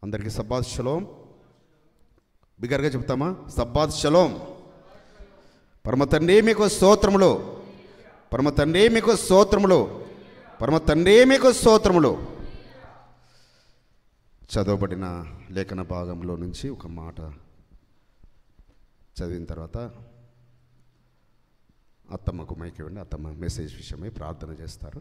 అందరికీ Sabbath shalom బిగర్గా చెప్తామా Sabbath shalom పరమ తండ్రి మీకు స్తోత్రములు పరమ తండ్రి మీకు స్తోత్రములు పరమ తండ్రి మీకు స్తోత్రములు చదవబడిన లేఖన భాగంలో నుంచి ఒక మాట చదివిన తర్వాత అత్తమ్మకు మైకి ఇవ్వండి అత్తమ్మ మెసేజ్ విషయమై ప్రార్థన చేస్తారు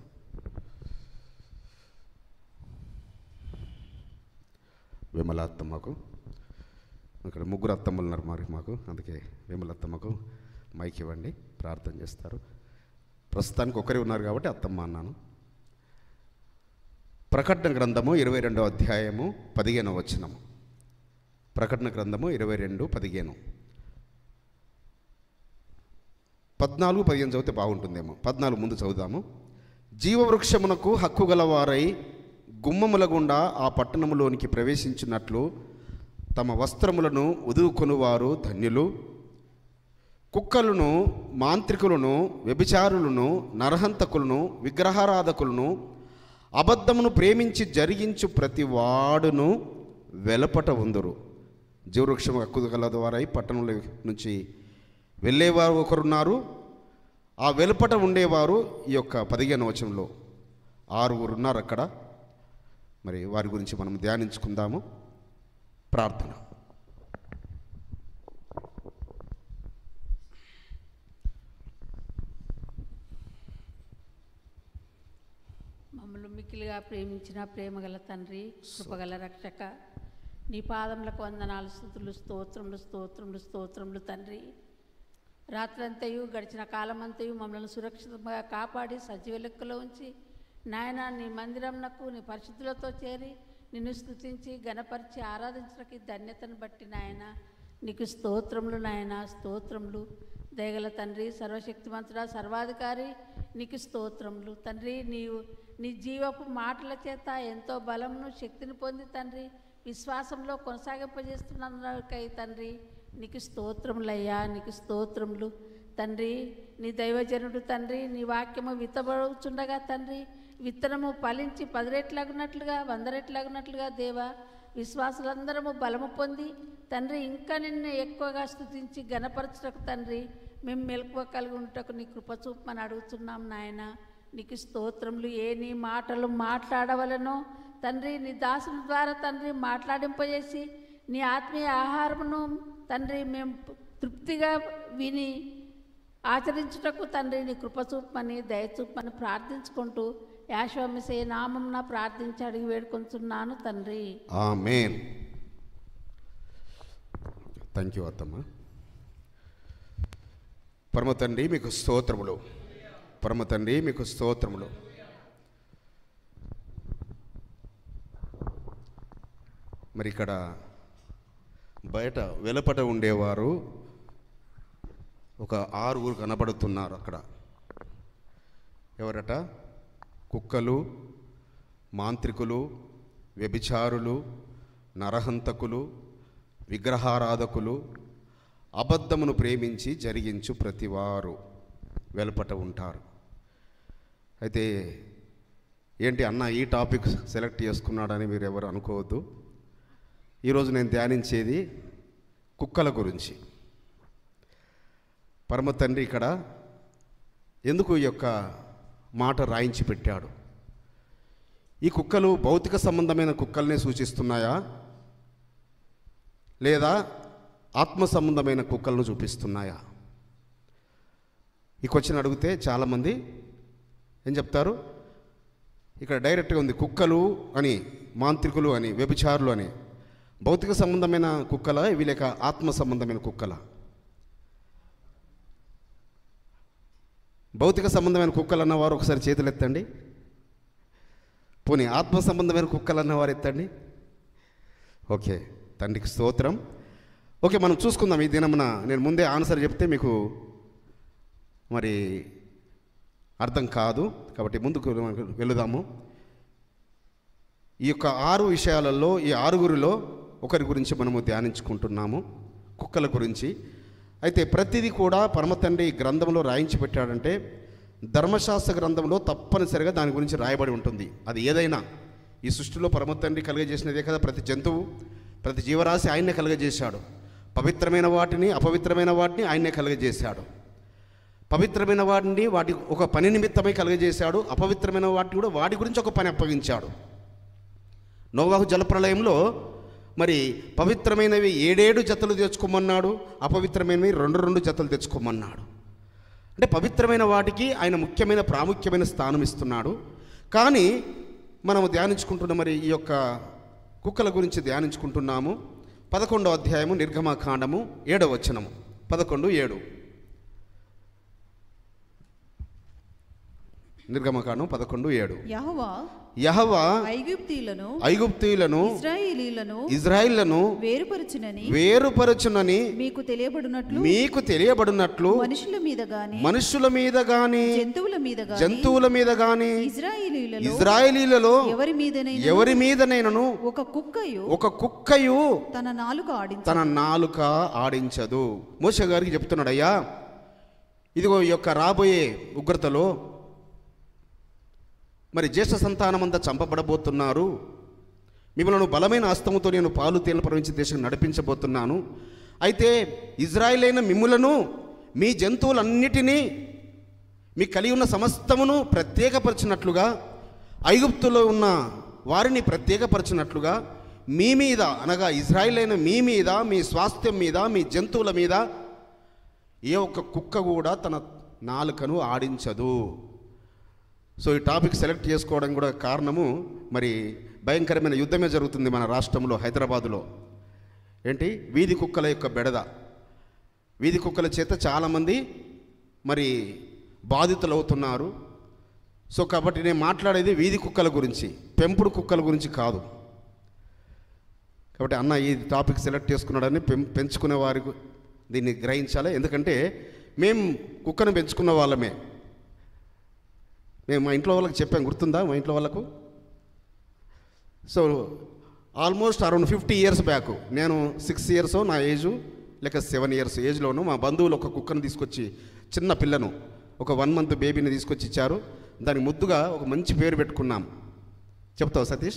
విమల అత్తమ్మకు ఇక్కడ ముగ్గురు అత్తమ్మలు ఉన్నారు మరి మాకు అందుకే విమల అత్తమ్మకు మైక్ ఇవ్వండి ప్రార్థన చేస్తారు ప్రస్తుతానికి ఒకరే ఉన్నారు కాబట్టి అత్తమ్మ అన్నాను ప్రకటన గ్రంథము ఇరవై రెండో అధ్యాయము పదిహేనో వచనము ప్రకటన గ్రంథము ఇరవై రెండు పదిహేను పద్నాలుగు పదిహేను చదివితే బాగుంటుందేమో పద్నాలుగు ముందు చదువుదాము జీవవృక్షమునకు హక్కు గలవారై గుమ్మముల గుండా ఆ పట్టణములోనికి ప్రవేశించినట్లు తమ వస్త్రములను ఉదువుకొనువారు ధన్యులు కుక్కలను మాంత్రికులను వ్యభిచారులను నరహంతకులను విగ్రహారాధకులను అబద్ధమును ప్రేమించి జరిగించు ప్రతి వాడును వెలపట ఉందరు జీవవృక్షము హక్కు గల ద్వారై పట్టణంలో నుంచి వెళ్ళేవారు ఒకరున్నారు ఆ వెలుపట ఉండేవారు ఈ యొక్క పదిహేను వచనంలో ఆరుగురు ఉన్నారు అక్కడ మరి వారి గురించి మనం ధ్యానించుకుందాము ప్రార్థన మమ్మల్ని మిక్కిలిగా ప్రేమించిన ప్రేమగల తండ్రి కృపగల రక్షక నీ పాదములకు వందనాలు స్థుతులు స్తోత్రములు స్తోత్రములు స్తోత్రములు తండ్రి రాత్రంతయు గడిచిన కాలమంతయు మమ్మల్ని సురక్షితంగా కాపాడి సజీవ లెక్కలో ఉంచి నాయన నీ మందిరంనకు నీ పరిశుద్ధులతో చేరి నిన్ను స్తుతించి గణపరిచి ఆరాధించడానికి ధన్యతను బట్టి నాయన నీకు స్తోత్రములు నాయన స్తోత్రములు దయగల తండ్రి సర్వశక్తిమంతుడా సర్వాధికారి నీకు స్తోత్రములు తండ్రి నీవు నీ జీవపు మాటల చేత ఎంతో బలమును శక్తిని పొంది తండ్రి విశ్వాసంలో కొనసాగింపజేస్తున్నందుకై తండ్రి నీకు స్తోత్రములయ్యా నీకు స్తోత్రములు తండ్రి నీ దైవజనుడు తండ్రి నీ వాక్యము విత్తబడుచుండగా తండ్రి విత్తనము ఫలించి పది రెట్లగున్నట్లుగా వంద రెట్లగున్నట్లుగా దేవా విశ్వాసులందరము బలము పొంది తండ్రి ఇంకా నిన్ను ఎక్కువగా స్థుతించి గణపరచుటకు తండ్రి మేము మెలకువ కలిగి ఉంటకు నీ కృప చూపమని అడుగుతున్నాం నాయన నీకు స్తోత్రములు ఏ నీ మాటలు మాట్లాడవలనో తండ్రి నీ దాసుల ద్వారా తండ్రి మాట్లాడింపజేసి నీ ఆత్మీయ ఆహారమును తండ్రి మేము తృప్తిగా విని ఆచరించుటకు తండ్రి నీ కృప చూపమని దయ చూపమని ప్రార్థించుకుంటూ యాశ్వమిసే నామంన ప్రార్థించి అడిగి వేడుకొంచున్నాను తండ్రి ఆమెన్ థ్యాంక్ యూ అత్తమ్మ పరమ తండ్రి మీకు స్తోత్రములు పరమ తండ్రి మీకు స్తోత్రములు మరి ఇక్కడ బయట వెలపట ఉండేవారు ఒక ఆరుగురు కనబడుతున్నారు అక్కడ ఎవరట కుక్కలు మాంత్రికులు వ్యభిచారులు నరహంతకులు విగ్రహారాధకులు అబద్ధమును ప్రేమించి జరిగించు ప్రతివారు వెలుపట ఉంటారు అయితే ఏంటి అన్న ఈ టాపిక్ సెలెక్ట్ చేసుకున్నాడని మీరు ఎవరు అనుకోవద్దు ఈరోజు నేను ధ్యానించేది కుక్కల గురించి పరమ తండ్రి ఇక్కడ ఎందుకు ఈ యొక్క మాట రాయించి పెట్టాడు ఈ కుక్కలు భౌతిక సంబంధమైన కుక్కల్నే సూచిస్తున్నాయా లేదా ఆత్మ సంబంధమైన కుక్కలను చూపిస్తున్నాయా ఈ క్వశ్చన్ అడిగితే చాలామంది ఏం చెప్తారు ఇక్కడ డైరెక్ట్గా ఉంది కుక్కలు అని మాంత్రికులు అని వ్యభిచారులు అని భౌతిక సంబంధమైన కుక్కల ఇవి లేక ఆత్మ సంబంధమైన కుక్కల భౌతిక సంబంధమైన కుక్కలు అన్నవారు ఒకసారి చేతులు ఎత్తండి పోనీ ఆత్మ సంబంధమైన కుక్కలు అన్నవారు ఎత్తండి ఓకే తండ్రికి స్తోత్రం ఓకే మనం చూసుకుందాం ఈ దినమున నేను ముందే ఆన్సర్ చెప్తే మీకు మరి అర్థం కాదు కాబట్టి ముందుకు వెళుదాము ఈ యొక్క ఆరు విషయాలలో ఈ ఆరుగురిలో ఒకరి గురించి మనము ధ్యానించుకుంటున్నాము కుక్కల గురించి అయితే ప్రతిదీ కూడా పరమతండ్రి ఈ గ్రంథంలో రాయించి పెట్టాడంటే ధర్మశాస్త్ర గ్రంథంలో తప్పనిసరిగా దాని గురించి రాయబడి ఉంటుంది అది ఏదైనా ఈ సృష్టిలో పరమ తండ్రి కలుగజేసినదే కదా ప్రతి జంతువు ప్రతి జీవరాశి ఆయన్నే కలుగజేశాడు పవిత్రమైన వాటిని అపవిత్రమైన వాటిని ఆయన్నే కలుగజేశాడు పవిత్రమైన వాటిని వాటి ఒక పని నిమిత్తమై కలుగజేశాడు అపవిత్రమైన వాటిని కూడా వాటి గురించి ఒక పని అప్పగించాడు నోవాహు జలప్రలయంలో మరి పవిత్రమైనవి ఏడేడు జతలు తెచ్చుకోమన్నాడు అపవిత్రమైనవి రెండు రెండు జతలు తెచ్చుకోమన్నాడు అంటే పవిత్రమైన వాటికి ఆయన ముఖ్యమైన ప్రాముఖ్యమైన స్థానం ఇస్తున్నాడు కానీ మనము ధ్యానించుకుంటున్న మరి ఈ యొక్క కుక్కల గురించి ధ్యానించుకుంటున్నాము పదకొండో అధ్యాయము నిర్గమకాండము ఏడవ వచనము పదకొండు ఏడు నిర్గమకాండం పదకొండు ఏడు యహోవా యహవా ఐగుప్తీయులను ఐగుప్తీయులను ఇశ్రాయేలీలను ఇజ్రాయిళ్లను వేరుపరచునని వేరుపరచునని మీకు తెలియబడినట్లు మీకు తెలియబడినట్లు మనుషుల మీద గాని మనుషుల మీద గాని జంతువుల మీద గాని జంతువుల మీద గాని ఇజ్రాయేలీలలో ఇజ్రాయేలీలలో ఎవరి మీదనైనా ఎవరి మీదనైనను ఒక కుక్కయు ఒక కుక్కయు తన నాలుక ఆడించ తన నాలుక ఆడించదు మోష గారికి చెప్తున్నాడు అయ్యా ఇదిగో ఈ యొక్క రాబోయే ఉగ్రతలో మరి జ్యేష్ఠ సంతానమంతా చంపబడబోతున్నారు మిమ్మల్ని బలమైన హస్తముతో నేను పాలు తేలిన ప్రవహించే దేశం నడిపించబోతున్నాను అయితే ఇజ్రాయిల్ అయిన మిమ్ములను మీ జంతువులన్నిటినీ మీ కలిగి ఉన్న సమస్తమును ప్రత్యేకపరిచినట్లుగా ఐగుప్తులో ఉన్న వారిని ప్రత్యేకపరిచినట్లుగా మీ మీద అనగా ఇజ్రాయిల్ అయిన మీ మీద మీ స్వాస్థ్యం మీద మీ జంతువుల మీద ఏ ఒక్క కుక్క కూడా తన నాలుకను ఆడించదు సో ఈ టాపిక్ సెలెక్ట్ చేసుకోవడం కూడా కారణము మరి భయంకరమైన యుద్ధమే జరుగుతుంది మన రాష్ట్రంలో హైదరాబాదులో ఏంటి వీధి కుక్కల యొక్క బెడద వీధి కుక్కల చేత చాలామంది మరి బాధితులు అవుతున్నారు సో కాబట్టి నేను మాట్లాడేది వీధి కుక్కల గురించి పెంపుడు కుక్కల గురించి కాదు కాబట్టి అన్న ఈ టాపిక్ సెలెక్ట్ చేసుకున్నాడని పెం పెంచుకునే వారికి దీన్ని గ్రహించాలి ఎందుకంటే మేము కుక్కను పెంచుకున్న వాళ్ళమే మేము మా ఇంట్లో వాళ్ళకి చెప్పాం గుర్తుందా మా ఇంట్లో వాళ్ళకు so almost around fifty years back నేను సిక్స్ ఇయర్స్ నా ఏజు లేక సెవెన్ ఇయర్స్ ఏజ్లోను మా బంధువులు ఒక కుక్కను తీసుకొచ్చి చిన్న పిల్లను ఒక వన్ మంత్ బేబీని తీసుకొచ్చి ఇచ్చారు దానికి ముద్దుగా ఒక మంచి పేరు పెట్టుకున్నాం చెప్తావు సతీష్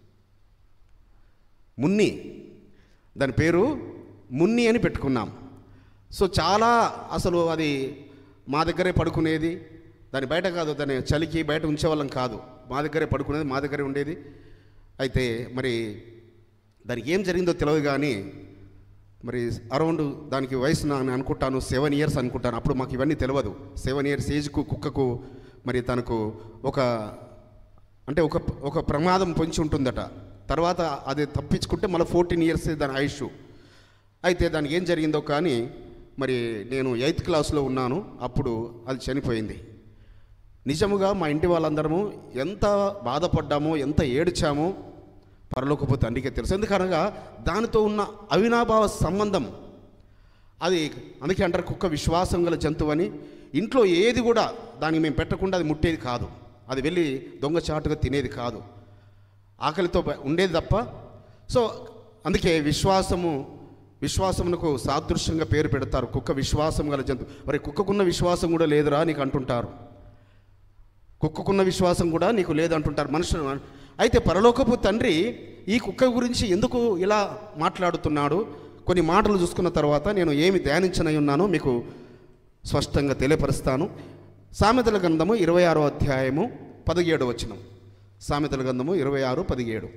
మున్ని దాని పేరు మున్ని అని పెట్టుకున్నాం సో చాలా అసలు అది మా దగ్గరే పడుకునేది దాని బయట కాదు దాన్ని చలికి బయట ఉంచేవాళ్ళం కాదు మా దగ్గరే పడుకునేది మా దగ్గరే ఉండేది అయితే మరి దానికి ఏం జరిగిందో తెలియదు కానీ మరి అరౌండ్ దానికి వయసు నేను అనుకుంటాను సెవెన్ ఇయర్స్ అనుకుంటాను అప్పుడు మాకు ఇవన్నీ తెలియదు సెవెన్ ఇయర్స్ ఏజ్కు కుక్కకు మరి తనకు ఒక అంటే ఒక ఒక ప్రమాదం పొంచి ఉంటుందట తర్వాత అది తప్పించుకుంటే మళ్ళీ ఫోర్టీన్ ఇయర్స్ దాని ఆయుష్ అయితే దానికి ఏం జరిగిందో కానీ మరి నేను ఎయిత్ క్లాస్లో ఉన్నాను అప్పుడు అది చనిపోయింది నిజముగా మా ఇంటి వాళ్ళందరము ఎంత బాధపడ్డామో ఎంత ఏడ్చామో పరలోకపు తండ్రికే తెలుసు ఎందుకనగా దానితో ఉన్న అవినాభావ సంబంధం అది అందుకే అంటారు కుక్క విశ్వాసం గల జంతువు అని ఇంట్లో ఏది కూడా దానికి మేము పెట్టకుండా అది ముట్టేది కాదు అది వెళ్ళి దొంగచాటుగా తినేది కాదు ఆకలితో బ- ఉండేది తప్ప సో అందుకే విశ్వాసము విశ్వాసమునకు సాదృశ్యంగా పేరు పెడతారు కుక్క విశ్వాసం గల జంతువు మరి కుక్కకున్న విశ్వాసం కూడా లేదురా నీకు అంటుంటారు కుక్కకున్న విశ్వాసం కూడా నీకు లేదంటుంటారు మనుషులు అయితే పరలోకపు తండ్రి ఈ కుక్క గురించి ఎందుకు ఇలా మాట్లాడుతున్నాడు కొన్ని మాటలు చూసుకున్న తర్వాత నేను ఏమి ధ్యానించనై ఉన్నానో మీకు స్పష్టంగా తెలియపరుస్తాను సామెతల గ్రంథము ఇరవై ఆరో అధ్యాయము పదిహేడు వచనం సామెతల గ్రంథము ఇరవై ఆరు పదిహేడు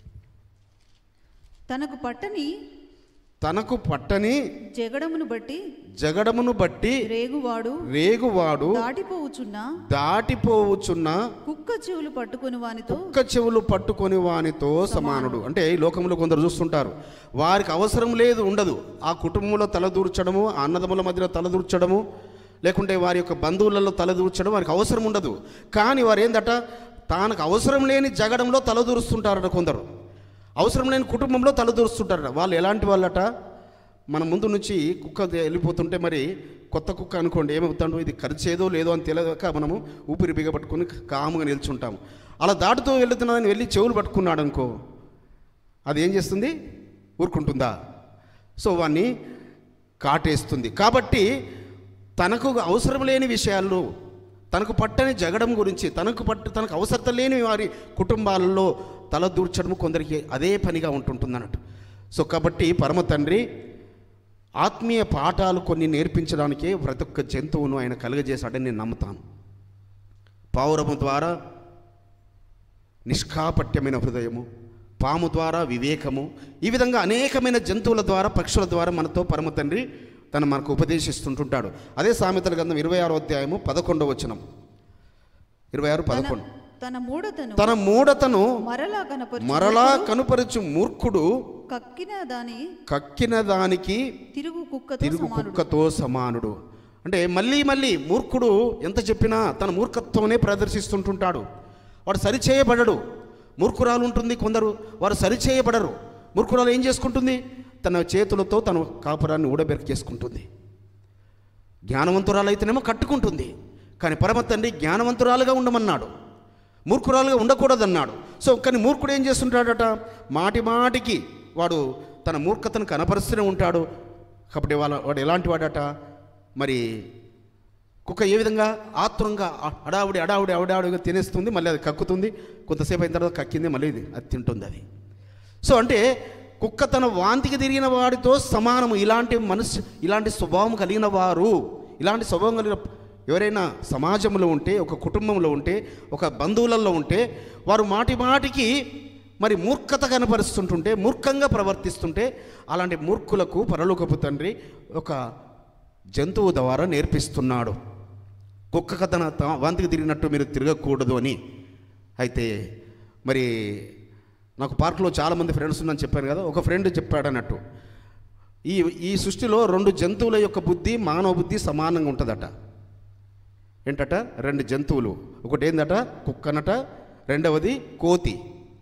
తనకు పట్టని తనకు పట్టని జగడమును బట్టి జగడమును బట్టి రేగువాడు రేగువాడు దాటిపోవుచున్న దాటిపోవచ్చున్న కుక్క చెవులు పట్టుకుని వానితో కుక్క చెవులు పట్టుకొని వానితో సమానుడు అంటే ఈ లోకంలో కొందరు చూస్తుంటారు వారికి అవసరం లేదు ఉండదు ఆ కుటుంబంలో తలదూర్చడము ఆ అన్నదమ్ముల మధ్యలో తలదూర్చడము లేకుంటే వారి యొక్క బంధువులలో తలదూర్చడం వారికి అవసరం ఉండదు కానీ వారు ఏందట తానకు అవసరం లేని జగడంలో తలదూరుస్తుంటారట కొందరు అవసరం లేని కుటుంబంలో తలదూరుస్తుంటారట వాళ్ళు ఎలాంటి వాళ్ళట మన ముందు నుంచి కుక్క వెళ్ళిపోతుంటే మరి కొత్త కుక్క అనుకోండి ఏమవుతాడు ఇది ఖర్చేదో లేదో అని తెలియక మనము ఊపిరి బిగపట్టుకుని కాముగా నిల్చుంటాము అలా దాటుతూ వెళ్తున్నదని వెళ్ళి చెవులు పట్టుకున్నాడు అనుకో అది ఏం చేస్తుంది ఊరుకుంటుందా సో వాన్ని కాటేస్తుంది కాబట్టి తనకు అవసరం లేని విషయాల్లో తనకు పట్టని జగడం గురించి తనకు పట్ట తనకు అవసరం లేని వారి కుటుంబాలలో తల దూర్చడం కొందరికి అదే పనిగా ఉంటుంటుంది అన్నట్టు సో కాబట్టి పరమ తండ్రి ఆత్మీయ పాఠాలు కొన్ని నేర్పించడానికే ప్రతి ఒక్క జంతువును ఆయన కలుగజేశాడని నేను నమ్ముతాను పావురము ద్వారా నిష్కాపట్యమైన హృదయము పాము ద్వారా వివేకము ఈ విధంగా అనేకమైన జంతువుల ద్వారా పక్షుల ద్వారా మనతో పరమ తండ్రి తను మనకు ఉపదేశిస్తుంటుంటాడు అదే సామెతల గ్రంథం ఇరవై ఆరో అధ్యాయము పదకొండవ వచనం ఇరవై ఆరు తన పదకొండు తన మూఢతను తన మూఢతను మరలా కనపరచు మరలా కనుపరచు మూర్ఖుడు కక్కిన దాని కక్కిన దానికి తిరుగు కుక్కతో తిరుగు సమానుడు కుక్కతో సమానుడు అంటే మళ్ళీ మళ్ళీ మూర్ఖుడు ఎంత చెప్పినా తన మూర్ఖత్వమే ప్రదర్శిస్తుంటుంటాడు వాడు సరిచేయబడడు మూర్ఖురాలు ఉంటుంది కొందరు వారు సరిచేయబడరు మూర్ఖురాలు ఏం చేసుకుంటుంది తన చేతులతో తన కాపురాన్ని ఊడబెరికి చేసుకుంటుంది జ్ఞానవంతురాలైతేనేమో కట్టుకుంటుంది కానీ పరమ తండ్రి జ్ఞానవంతురాలుగా ఉండమన్నాడు మూర్ఖురాలుగా ఉండకూడదన్నాడు సో కానీ మూర్ఖుడు ఏం చేస్తుంటాడట మాటి మాటికి వాడు తన మూర్ఖతను కనపరుస్తూనే ఉంటాడు కాబట్టి వాళ్ళ వాడు ఎలాంటి వాడట మరి కుక్క ఏ విధంగా ఆత్రంగా అ- అడావుడి అడావుడి అడావుడిగా తినేస్తుంది మళ్ళీ అది కక్కుతుంది కొంతసేపు అయిన తర్వాత కక్కింది మళ్ళీ ఇది అది తింటుంది అది సో అంటే కుక్క తన వాంతికి తిరిగిన వాడితో సమానము ఇలాంటి మనసు ఇలాంటి స్వభావం కలిగిన వారు ఇలాంటి స్వభావం కలిగిన ఎవరైనా సమాజంలో ఉంటే ఒక కుటుంబంలో ఉంటే ఒక బంధువులలో ఉంటే వారు మాటి మాటికి మరి మూర్ఖత కనపరుస్తుంటుంటే మూర్ఖంగా ప్రవర్తిస్తుంటే అలాంటి మూర్ఖులకు పరలోకపు తండ్రి ఒక జంతువు ద్వారా నేర్పిస్తున్నాడు కుక్క తన తా- వాంతికి తిరిగినట్టు మీరు తిరగకూడదు అని అయితే మరి నాకు పార్కులో చాలామంది ఫ్రెండ్స్ ఉన్నారని చెప్పాను కదా ఒక ఫ్రెండ్ చెప్పాడు అన్నట్టు ఈ ఈ సృష్టిలో రెండు జంతువుల యొక్క బుద్ధి మానవ బుద్ధి సమానంగా ఉంటుందట ఏంటట రెండు జంతువులు ఒకటి ఏందట కుక్కనట రెండవది కోతి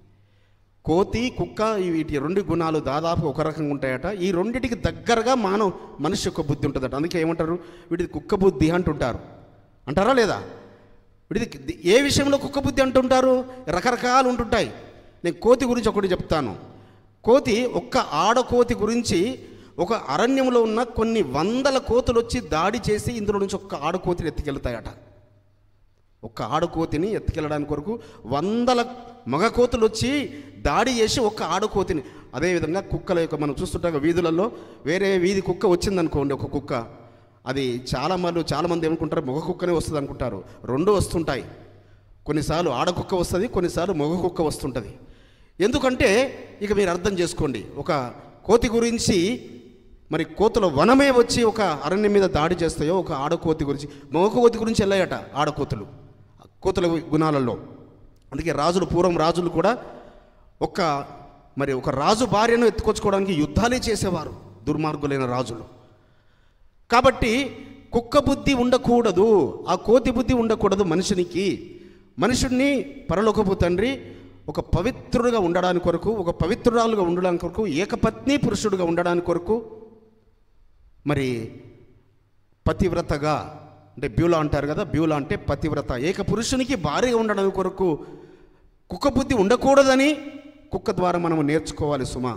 కోతి కుక్క ఈ వీటి రెండు గుణాలు దాదాపు ఒక రకంగా ఉంటాయట ఈ రెండిటికి దగ్గరగా మానవ మనిషి యొక్క బుద్ధి ఉంటుందట అందుకే ఏమంటారు వీటిది కుక్క బుద్ధి అంటుంటారు అంటారా లేదా వీటిది ఏ విషయంలో కుక్క బుద్ధి అంటుంటారు రకరకాలు ఉంటుంటాయి నేను కోతి గురించి ఒకటి చెప్తాను కోతి ఒక్క ఆడకోతి గురించి ఒక అరణ్యంలో ఉన్న కొన్ని వందల కోతులు వచ్చి దాడి చేసి ఇందులో నుంచి ఒక్క ఆడకోతిని ఎత్తుకెళ్తాయట ఒక్క ఆడకోతిని ఎత్తుకెళ్ళడానికి కొరకు వందల మగ కోతులు వచ్చి దాడి చేసి ఒక్క ఆడకోతిని అదేవిధంగా కుక్కల యొక్క మనం చూస్తుంటాం వీధులలో వేరే వీధి కుక్క వచ్చిందనుకోండి ఒక కుక్క అది చాలా మంది చాలామంది ఏమనుకుంటారు మగ కుక్కనే వస్తుంది అనుకుంటారు రెండు వస్తుంటాయి కొన్నిసార్లు ఆడ కుక్క వస్తుంది కొన్నిసార్లు మగ కుక్క వస్తుంటుంది ఎందుకంటే ఇక మీరు అర్థం చేసుకోండి ఒక కోతి గురించి మరి కోతుల వనమే వచ్చి ఒక అరణ్యం మీద దాడి చేస్తాయో ఒక ఆడకోతి గురించి మగ కోతి గురించి వెళ్ళాయట ఆడకోతులు కోతుల గుణాలలో అందుకే రాజులు పూర్వం రాజులు కూడా ఒక మరి ఒక రాజు భార్యను ఎత్తుకొచ్చుకోవడానికి యుద్ధాలే చేసేవారు దుర్మార్గులైన రాజులు కాబట్టి కుక్క బుద్ధి ఉండకూడదు ఆ కోతి బుద్ధి ఉండకూడదు మనుషునికి మనుషుడిని పరలోకపు తండ్రి ఒక పవిత్రుడుగా ఉండడానికి కొరకు ఒక పవిత్రురాలుగా ఉండడానికి కొరకు ఏకపత్ని పురుషుడుగా ఉండడానికి కొరకు మరి పతివ్రతగా అంటే బ్యూలా అంటారు కదా బ్యూలా అంటే పతివ్రత ఏక పురుషునికి భార్యగా ఉండడానికి కొరకు కుక్క బుద్ధి ఉండకూడదని కుక్క ద్వారా మనము నేర్చుకోవాలి సుమా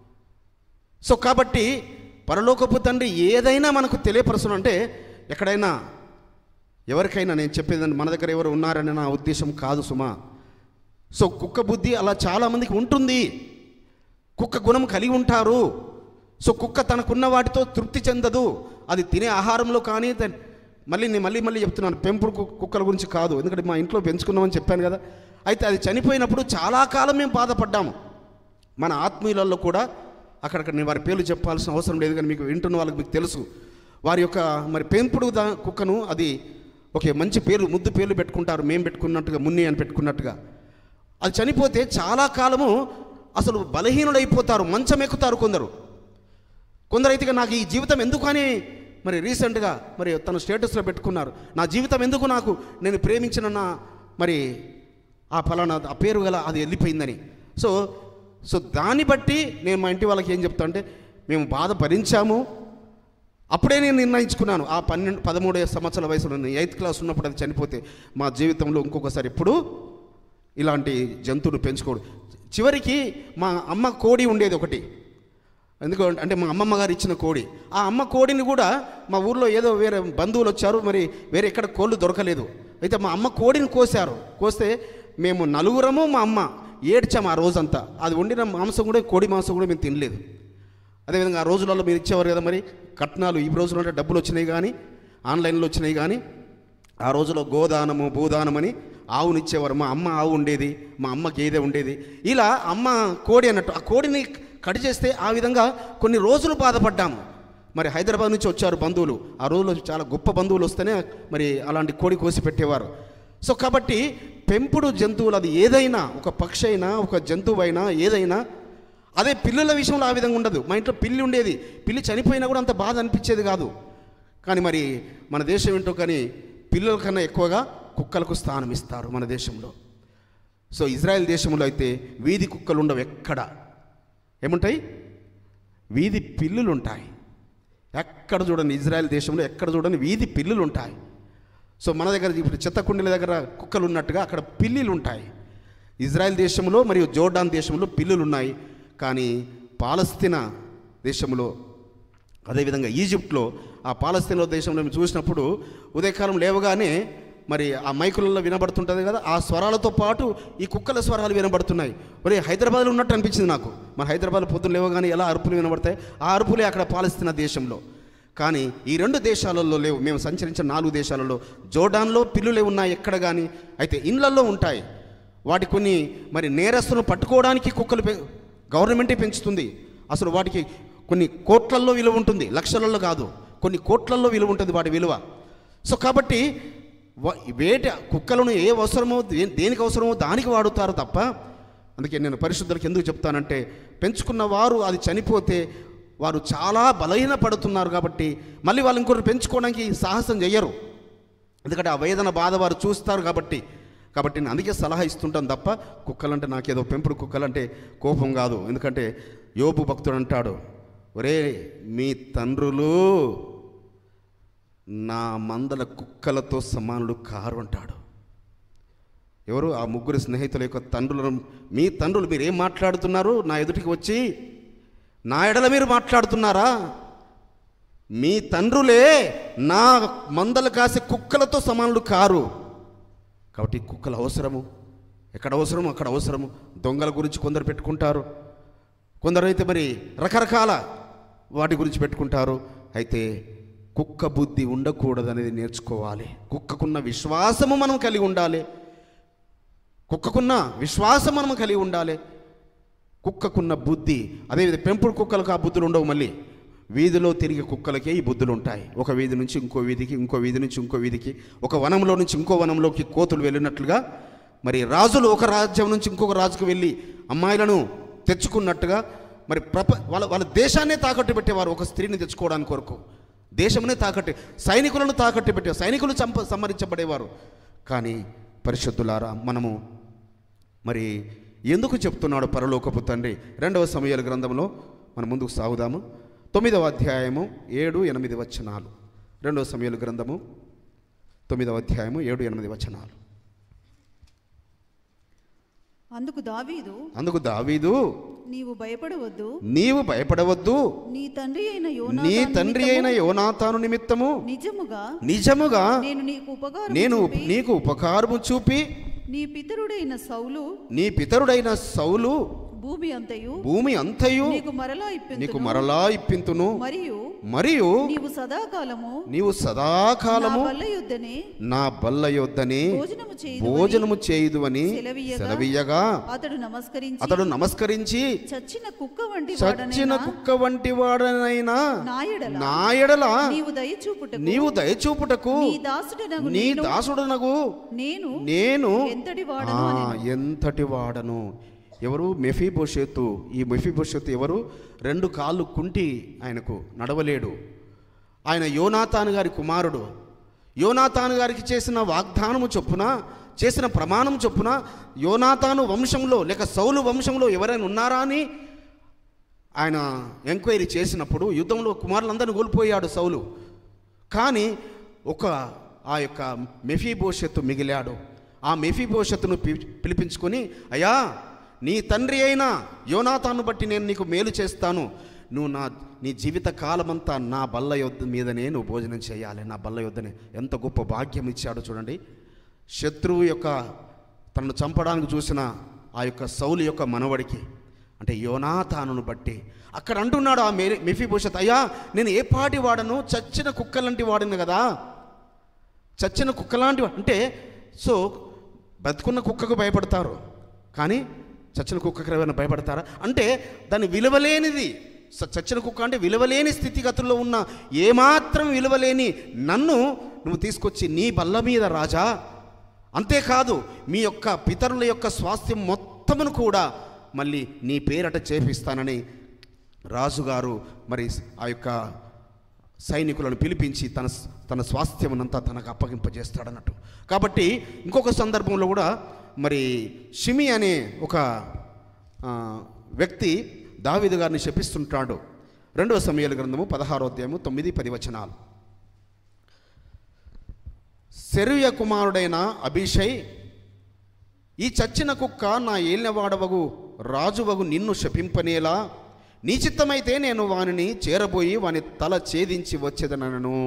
సో కాబట్టి పరలోకపు తండ్రి ఏదైనా మనకు తెలియపరచను అంటే ఎక్కడైనా ఎవరికైనా నేను చెప్పేదండి మన దగ్గర ఎవరు ఉన్నారని నా ఉద్దేశం కాదు సుమా సో కుక్క బుద్ధి అలా చాలామందికి ఉంటుంది కుక్క గుణం కలిగి ఉంటారు సో కుక్క తనకున్న వాటితో తృప్తి చెందదు అది తినే ఆహారంలో కానీ దాని- మళ్ళీ నేను మళ్ళీ మళ్ళీ చెప్తున్నాను పెంపుడు కు- కుక్కల గురించి కాదు ఎందుకంటే మా ఇంట్లో పెంచుకున్నామని చెప్పాను కదా అయితే అది చనిపోయినప్పుడు చాలా కాలం మేము బాధపడ్డాము మన ఆత్మీయులలో కూడా అక్కడక్కడ నేను వారి పేర్లు చెప్పాల్సిన అవసరం లేదు కానీ మీకు వింటున్న వాళ్ళకి మీకు తెలుసు వారి యొక్క మరి పెంపుడు దా కుక్కను అది ఒక మంచి పేర్లు ముద్దు పేర్లు పెట్టుకుంటారు మేము పెట్టుకున్నట్టుగా మున్ని అని పెట్టుకున్నట్టుగా అది చనిపోతే చాలా కాలము అసలు బలహీనుడైపోతారు మంచం ఎక్కుతారు కొందరు కొందరైతే ఇక నాకు ఈ జీవితం ఎందుకు అని మరి రీసెంట్గా మరి తన స్టేటస్లో పెట్టుకున్నారు నా జీవితం ఎందుకు నాకు నేను ప్రేమించిన నా మరి ఆ ఫలానా ఆ పేరు గల అది వెళ్ళిపోయిందని సో సో దాన్ని బట్టి నేను మా ఇంటి వాళ్ళకి ఏం చెప్తా అంటే మేము బాధ భరించాము అప్పుడే నేను నిర్ణయించుకున్నాను ఆ పన్నెండు పదమూడు సంవత్సరాల వయసులో నేను ఎయిత్ క్లాస్ ఉన్నప్పుడు అది చనిపోతే మా జీవితంలో ఇంకొకసారి ఎప్పుడు ఇలాంటి జంతువులు పెంచుకోడు చివరికి మా అమ్మ కోడి ఉండేది ఒకటి ఎందుకు అంటే మా అమ్మమ్మ గారు ఇచ్చిన కోడి ఆ అమ్మ కోడిని కూడా మా ఊర్లో ఏదో వేరే బంధువులు వచ్చారు మరి వేరే ఎక్కడ కోళ్ళు దొరకలేదు అయితే మా అమ్మ కోడిని కోసారు కోస్తే మేము నలుగురము మా అమ్మ ఏడ్చాము ఆ రోజంతా అది వండిన మాంసం కూడా కోడి మాంసం కూడా మేము తినలేదు అదేవిధంగా ఆ రోజులలో మీరు ఇచ్చేవారు కదా మరి కట్నాలు ఈ రోజుల్లో అంటే డబ్బులు వచ్చినాయి కానీ ఆన్లైన్లో వచ్చినాయి కానీ ఆ రోజులో గోదానము భూదానం అని ఆవుని ఇచ్చేవారు మా అమ్మ ఆవు ఉండేది మా అమ్మ గేదె ఉండేది ఇలా అమ్మ కోడి అన్నట్టు ఆ కోడిని కట్ చేస్తే ఆ విధంగా కొన్ని రోజులు బాధపడ్డాము మరి హైదరాబాద్ నుంచి వచ్చారు బంధువులు ఆ రోజుల్లో చాలా గొప్ప బంధువులు వస్తేనే మరి అలాంటి కోడి కోసి పెట్టేవారు సో కాబట్టి పెంపుడు జంతువులు అది ఏదైనా ఒక పక్షి అయినా ఒక జంతువు అయినా ఏదైనా అదే పిల్లుల విషయంలో ఆ విధంగా ఉండదు మా ఇంట్లో పిల్లి ఉండేది పిల్లి చనిపోయినా కూడా అంత బాధ అనిపించేది కాదు కానీ మరి మన దేశం ఏంటో కానీ పిల్లల కన్నా ఎక్కువగా కుక్కలకు స్థానం ఇస్తారు మన దేశంలో సో ఇజ్రాయెల్ దేశంలో అయితే వీధి కుక్కలు ఉండవు ఎక్కడ ఏముంటాయి వీధి పిల్లులు ఉంటాయి ఎక్కడ చూడండి ఇజ్రాయెల్ దేశంలో ఎక్కడ చూడండి వీధి పిల్లులు ఉంటాయి సో మన దగ్గర ఇప్పుడు చెత్త కుండీల దగ్గర కుక్కలు ఉన్నట్టుగా అక్కడ పిల్లిలు ఉంటాయి ఇజ్రాయెల్ దేశంలో మరియు జోర్డాన్ దేశంలో పిల్లులు ఉన్నాయి కానీ పాలస్తీనా దేశంలో అదేవిధంగా ఈజిప్ట్లో ఆ పాలస్తీనా దేశంలో మేము చూసినప్పుడు ఉదయకాలం లేవగానే మరి ఆ మైకులలో వినబడుతుంటుంది కదా ఆ స్వరాలతో పాటు ఈ కుక్కల స్వరాలు వినబడుతున్నాయి ఒరే హైదరాబాద్లో ఉన్నట్టు అనిపించింది నాకు మరి హైదరాబాద్ పొద్దున లేవగానే ఎలా అరుపులు వినబడతాయి ఆ అరుపులే అక్కడ పాలస్తీనా దేశంలో కానీ ఈ రెండు దేశాలలో లేవు మేము సంచరించిన నాలుగు దేశాలలో జోర్డాన్లో పిల్లులే ఉన్నాయి ఎక్కడ కానీ అయితే ఇండ్లల్లో ఉంటాయి వాటి కొన్ని మరి నేరస్తులను పట్టుకోవడానికి కుక్కలు పె గవర్నమెంటే పెంచుతుంది అసలు వాటికి కొన్ని కోట్లల్లో విలువ ఉంటుంది లక్షలలో కాదు కొన్ని కోట్లల్లో విలువ ఉంటుంది వాటి విలువ సో కాబట్టి వ- వేట కుక్కలను ఏ అవసరమో దే- దేనికి అవసరమో దానికి వాడుతారు తప్ప అందుకే నేను పరిశుద్ధులకు ఎందుకు చెప్తానంటే పెంచుకున్న వారు అది చనిపోతే వారు చాలా బలహీన పడుతున్నారు కాబట్టి మళ్ళీ వాళ్ళు ఇంకొకరు పెంచుకోవడానికి సాహసం చెయ్యరు ఎందుకంటే ఆ వేదన బాధ వారు చూస్తారు కాబట్టి కాబట్టి నేను అందుకే సలహా ఇస్తుంటాను తప్ప కుక్కలంటే నాకేదో పెంపుడు కుక్కలంటే కోపం కాదు ఎందుకంటే యోబు భక్తుడు అంటాడు ఒరే మీ తండ్రులు నా మందల కుక్కలతో సమానులు కారు అంటాడు ఎవరు ఆ ముగ్గురు స్నేహితుల యొక్క తండ్రులను మీ తండ్రులు మీరు ఏం మాట్లాడుతున్నారు నా ఎదుటికి వచ్చి నా ఎడల మీరు మాట్లాడుతున్నారా మీ తండ్రులే నా మందలు కాసే కుక్కలతో సమానులు కారు కాబట్టి కుక్కల అవసరము ఎక్కడ అవసరము అక్కడ అవసరము దొంగల గురించి కొందరు పెట్టుకుంటారు కొందరు అయితే మరి రకరకాల వాటి గురించి పెట్టుకుంటారు అయితే కుక్క బుద్ధి ఉండకూడదు అనేది నేర్చుకోవాలి కుక్కకున్న విశ్వాసము మనం కలిగి ఉండాలి కుక్కకున్న విశ్వాసం మనం కలిగి ఉండాలి కుక్కకున్న బుద్ధి అదేవిధంగా పెంపుడు కుక్కలకు ఆ బుద్ధులు ఉండవు మళ్ళీ వీధిలో తిరిగే కుక్కలకే ఈ బుద్ధులు ఉంటాయి ఒక వీధి నుంచి ఇంకో వీధికి ఇంకో వీధి నుంచి ఇంకో వీధికి ఒక వనంలో నుంచి ఇంకో వనంలోకి కోతులు వెళ్ళినట్లుగా మరి రాజులు ఒక రాజ్యం నుంచి ఇంకొక రాజుకు వెళ్ళి అమ్మాయిలను తెచ్చుకున్నట్టుగా మరి ప్రప వాళ్ళ వాళ్ళ దేశాన్నే తాకట్టు పెట్టేవారు ఒక స్త్రీని తెచ్చుకోవడానికి కొరకు దేశమునే తాకట్టు సైనికులను తాకట్టు పెట్టే సైనికులు చంప సంహరించబడేవారు కానీ పరిశుద్ధులారా మనము మరి ఎందుకు చెప్తున్నాడు పరలోకపు తండ్రి రెండవ సమయాల గ్రంథంలో మనం ముందుకు సాగుదాము తొమ్మిదవ అధ్యాయము ఏడు ఎనిమిది వచనాలు రెండవ సమయాల గ్రంథము తొమ్మిదవ అధ్యాయము ఏడు ఎనిమిది వచనాలు అందుకు దావీదు అందుకు దావీదు నీవు భయపడవద్దు నీవు భయపడవద్దు నీ తండ్రి అయిన నీ యోనాతాను తండ్రి అయిన నిమిత్తము యోనాతాను నిమిత్తము నిజముగా నిజముగా నేను నీకు ఉపకారం నేను నీకు ఉపకారము చూపి నీ పితరుడైన సౌలు నీ పితరుడైన సౌలు భూమి అంతయు భూమి అంతయు నీకు మరలా నీకు ఇప్పింతును మరలా ఇప్పింతును మరియు మరియు నీవు సదాకాలము నీవు నా సదాకాలము వల్ల యుద్ధనే నా బల్ల యొద్దని భోజనము చేయుదు భోజనము చేయుదు అని సెలవీయగా సెలవీయగా అతడు నమస్కరించి అతడు నమస్కరించి చచ్చిన కుక్క వంటి చచ్చిన వాడనైనా కుక్క వంటి వాడనైనా నా ఎడల నా ఎడల నీవు దయచూపుటకు నీవు దయచూపుటకు నీ దాసుడనగు నీ నేను దాసుడనగు నేను నేను ఎంతటి ఆ, వాడను అనెను. ఎంతటి వాడను ఎవరు మెఫీభోషెత్తు ఈ మెఫీభోషెత్తు ఎవరు రెండు కాళ్ళు కుంటి ఆయనకు నడవలేడు ఆయన యోనాతాను గారి కుమారుడు యోనాతాను గారికి చేసిన వాగ్దానము చొప్పున చేసిన ప్రమాణం చొప్పున యోనాతాను వంశంలో లేక సౌలు వంశంలో ఎవరైనా ఉన్నారా అని ఆయన ఎంక్వైరీ చేసినప్పుడు యుద్ధంలో కుమారులందరినీ కోల్పోయాడు సౌలు కానీ ఒక ఆ యొక్క మెఫీభోషత్తు మిగిలాడు ఆ మెఫీభోషత్తును పి పిలిపించుకొని అయ్యా నీ తండ్రి అయిన యోనాతాను బట్టి నేను నీకు మేలు చేస్తాను నువ్వు నా నీ జీవిత కాలమంతా నా బల్ల యొద్ద మీదనే నువ్వు భోజనం చేయాలి నా బల్ల యొద్దనే ఎంత గొప్ప భాగ్యం ఇచ్చాడు చూడండి శత్రువు యొక్క తనను చంపడానికి చూసిన ఆ యొక్క సౌలు యొక్క మనవడికి అంటే యోనాతానును బట్టి అక్కడ అంటున్నాడు ఆ మె మెఫీభూషత్ అయ్యా నేను ఏ పాటి వాడను చచ్చిన కుక్కలంటి వాడిని కదా చచ్చిన కుక్క లాంటి అంటే సో బతుకున్న కుక్కకు భయపడతారు కానీ చచ్చిన కుక్కకి ఎవరైనా భయపడతారా అంటే దాని విలువలేనిది స- చచ్చిన కుక్క అంటే విలువలేని స్థితిగతుల్లో ఉన్న ఏమాత్రం విలువలేని నన్ను నువ్వు తీసుకొచ్చి నీ బల్ల మీద రాజా అంతేకాదు మీ యొక్క పితరుల యొక్క స్వాస్థ్యం మొత్తమును కూడా మళ్ళీ నీ పేరట చేపిస్తానని రాజుగారు మరి ఆ యొక్క సైనికులను పిలిపించి తన తన స్వాస్థ్యమునంతా తనకు అప్పగింపజేస్తాడన్నట్టు కాబట్టి ఇంకొక సందర్భంలో కూడా మరి షిమి అనే ఒక ఆ, వ్యక్తి దావీదు గారిని శపిస్తుంటాడు రెండవ సమయాల గ్రంథము పదహారో అధ్యాయము తొమ్మిది పది వచనాలు శరుయ కుమారుడైన అభిషయ్ ఈ చచ్చిన కుక్క నా ఏలినవాడవగు రాజువగు నిన్ను శపింపనేలా నీ చిత్తమైతే నేను వానిని చేరబోయి వాని తల ఛేదించి వచ్చేదనను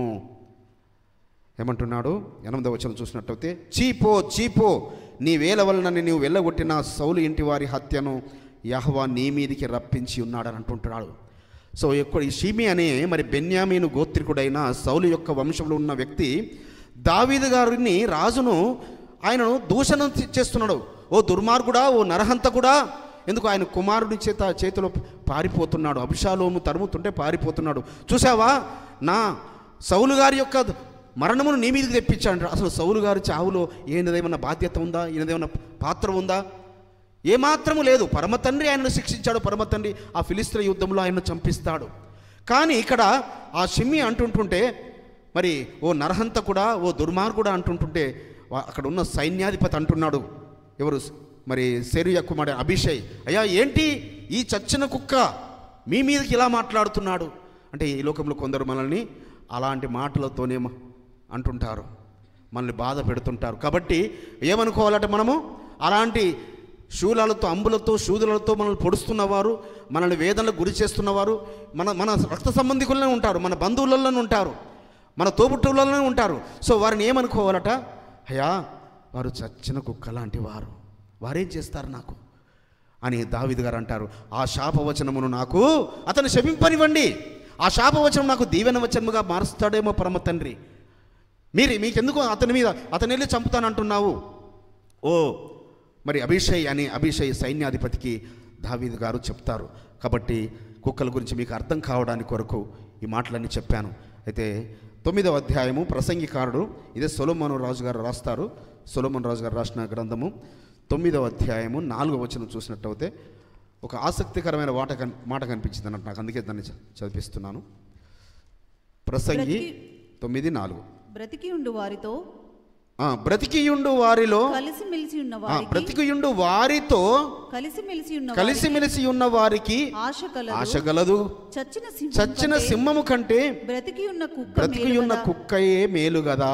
ఏమంటున్నాడు ఎనిమిదవ వచనం చూసినట్టయితే చీపో చీపో నీ వేల వలన నీవు వెళ్ళగొట్టిన సౌలు ఇంటి వారి హత్యను యహవా నీ మీదికి రప్పించి ఉన్నాడని అంటుంటున్నాడు సో ఎక్కువ ఈ షీమి అనే మరి బెన్యామీను గోత్రికుడైన సౌలు యొక్క వంశంలో ఉన్న వ్యక్తి దావీదు గారిని రాజును ఆయనను దూషణం చేస్తున్నాడు ఓ దుర్మార్గుడా ఓ నరహంతకుడా ఎందుకు ఆయన కుమారుడి చేత చేతిలో పారిపోతున్నాడు అభిషాలోము తరుముతుంటే పారిపోతున్నాడు చూసావా నా సౌలు గారి యొక్క మరణమును నీ మీదకి తెప్పించాడు అసలు సౌలు గారి చావులో ఈయనదేమన్నా బాధ్యత ఉందా ఈయనదేమన్నా పాత్ర ఉందా ఏమాత్రము లేదు పరమ తండ్రి ఆయనను శిక్షించాడు పరమ తండ్రి ఆ ఫిలిస్త్ర యుద్ధంలో ఆయనను చంపిస్తాడు కానీ ఇక్కడ ఆ షిమ్మి అంటుంటుంటే మరి ఓ నరహంతకుడా ఓ దుర్మార్గుడా అంటుంటుంటే వా- అక్కడ ఉన్న సైన్యాధిపతి అంటున్నాడు ఎవరు మరి శరీర కుమారుడు అభిషయ్ అయ్యా ఏంటి ఈ చచ్చిన కుక్క మీ మీదకి ఇలా మాట్లాడుతున్నాడు అంటే ఈ లోకంలో కొందరు మనల్ని అలాంటి మాటలతోనే మ- అంటుంటారు మనల్ని బాధ పెడుతుంటారు కాబట్టి ఏమనుకోవాలంటే మనము అలాంటి శూలాలతో అంబులతో శూదులతో మనల్ని పొడుస్తున్నవారు మనల్ని వేదనలకు గురి చేస్తున్నవారు మన మన రక్త సంబంధికులనే ఉంటారు మన బంధువులలోనే ఉంటారు మన తోబుట్టువులలోనే ఉంటారు సో వారిని ఏమనుకోవాలట అయ్యా వారు చచ్చిన కుక్క లాంటి వారు వారేం చేస్తారు నాకు అని దావిద్ గారు అంటారు ఆ శాపవచనమును నాకు అతను శపింపనివ్వండి ఆ శాపవచనం నాకు దీవెన వచనముగా మారుస్తాడేమో పరమ తండ్రి మీరు మీకెందుకు అతని మీద అతని వెళ్ళి చంపుతానంటున్నావు ఓ మరి అభిషయ్ అని అభిషయ్ సైన్యాధిపతికి దావీద్ గారు చెప్తారు కాబట్టి కుక్కల గురించి మీకు అర్థం కావడానికి కొరకు ఈ మాటలన్నీ చెప్పాను అయితే తొమ్మిదవ అధ్యాయము ప్రసంగికారుడు ఇదే సొలమోను రాజు గారు రాస్తారు సొలమోన్ రాజు గారు రాసిన గ్రంథము తొమ్మిదవ అధ్యాయము నాలుగవ వచనం చూసినట్టయితే ఒక ఆసక్తికరమైన మాట కన్ మాట కనిపించింది అన్నట్టు నాకు అందుకే దాన్ని చ- చదివిస్తున్నాను ప్రసంగి బ్రతికి- తొమ్మిది నాలుగు బ్రతికి ఉండు వారితో ఆ, బ్రతికియుండు వారిలో కలిసిమెలిసి ఉన్న ఆ, వారికి బ్రతికియుండు వారితో కలిసిమెలిసి ఉన్న కలిసిమెలిసి ఉన్న వారికి వారికి ఆశ కలదు ఆశ గలదు చచ్చిన సింహం చచ్చిన కంటే సింహము కంటే బ్రతికి ఉన్న కుక్క బ్రతికియున్న మేలు కదా. కుక్కయే మేలు కదా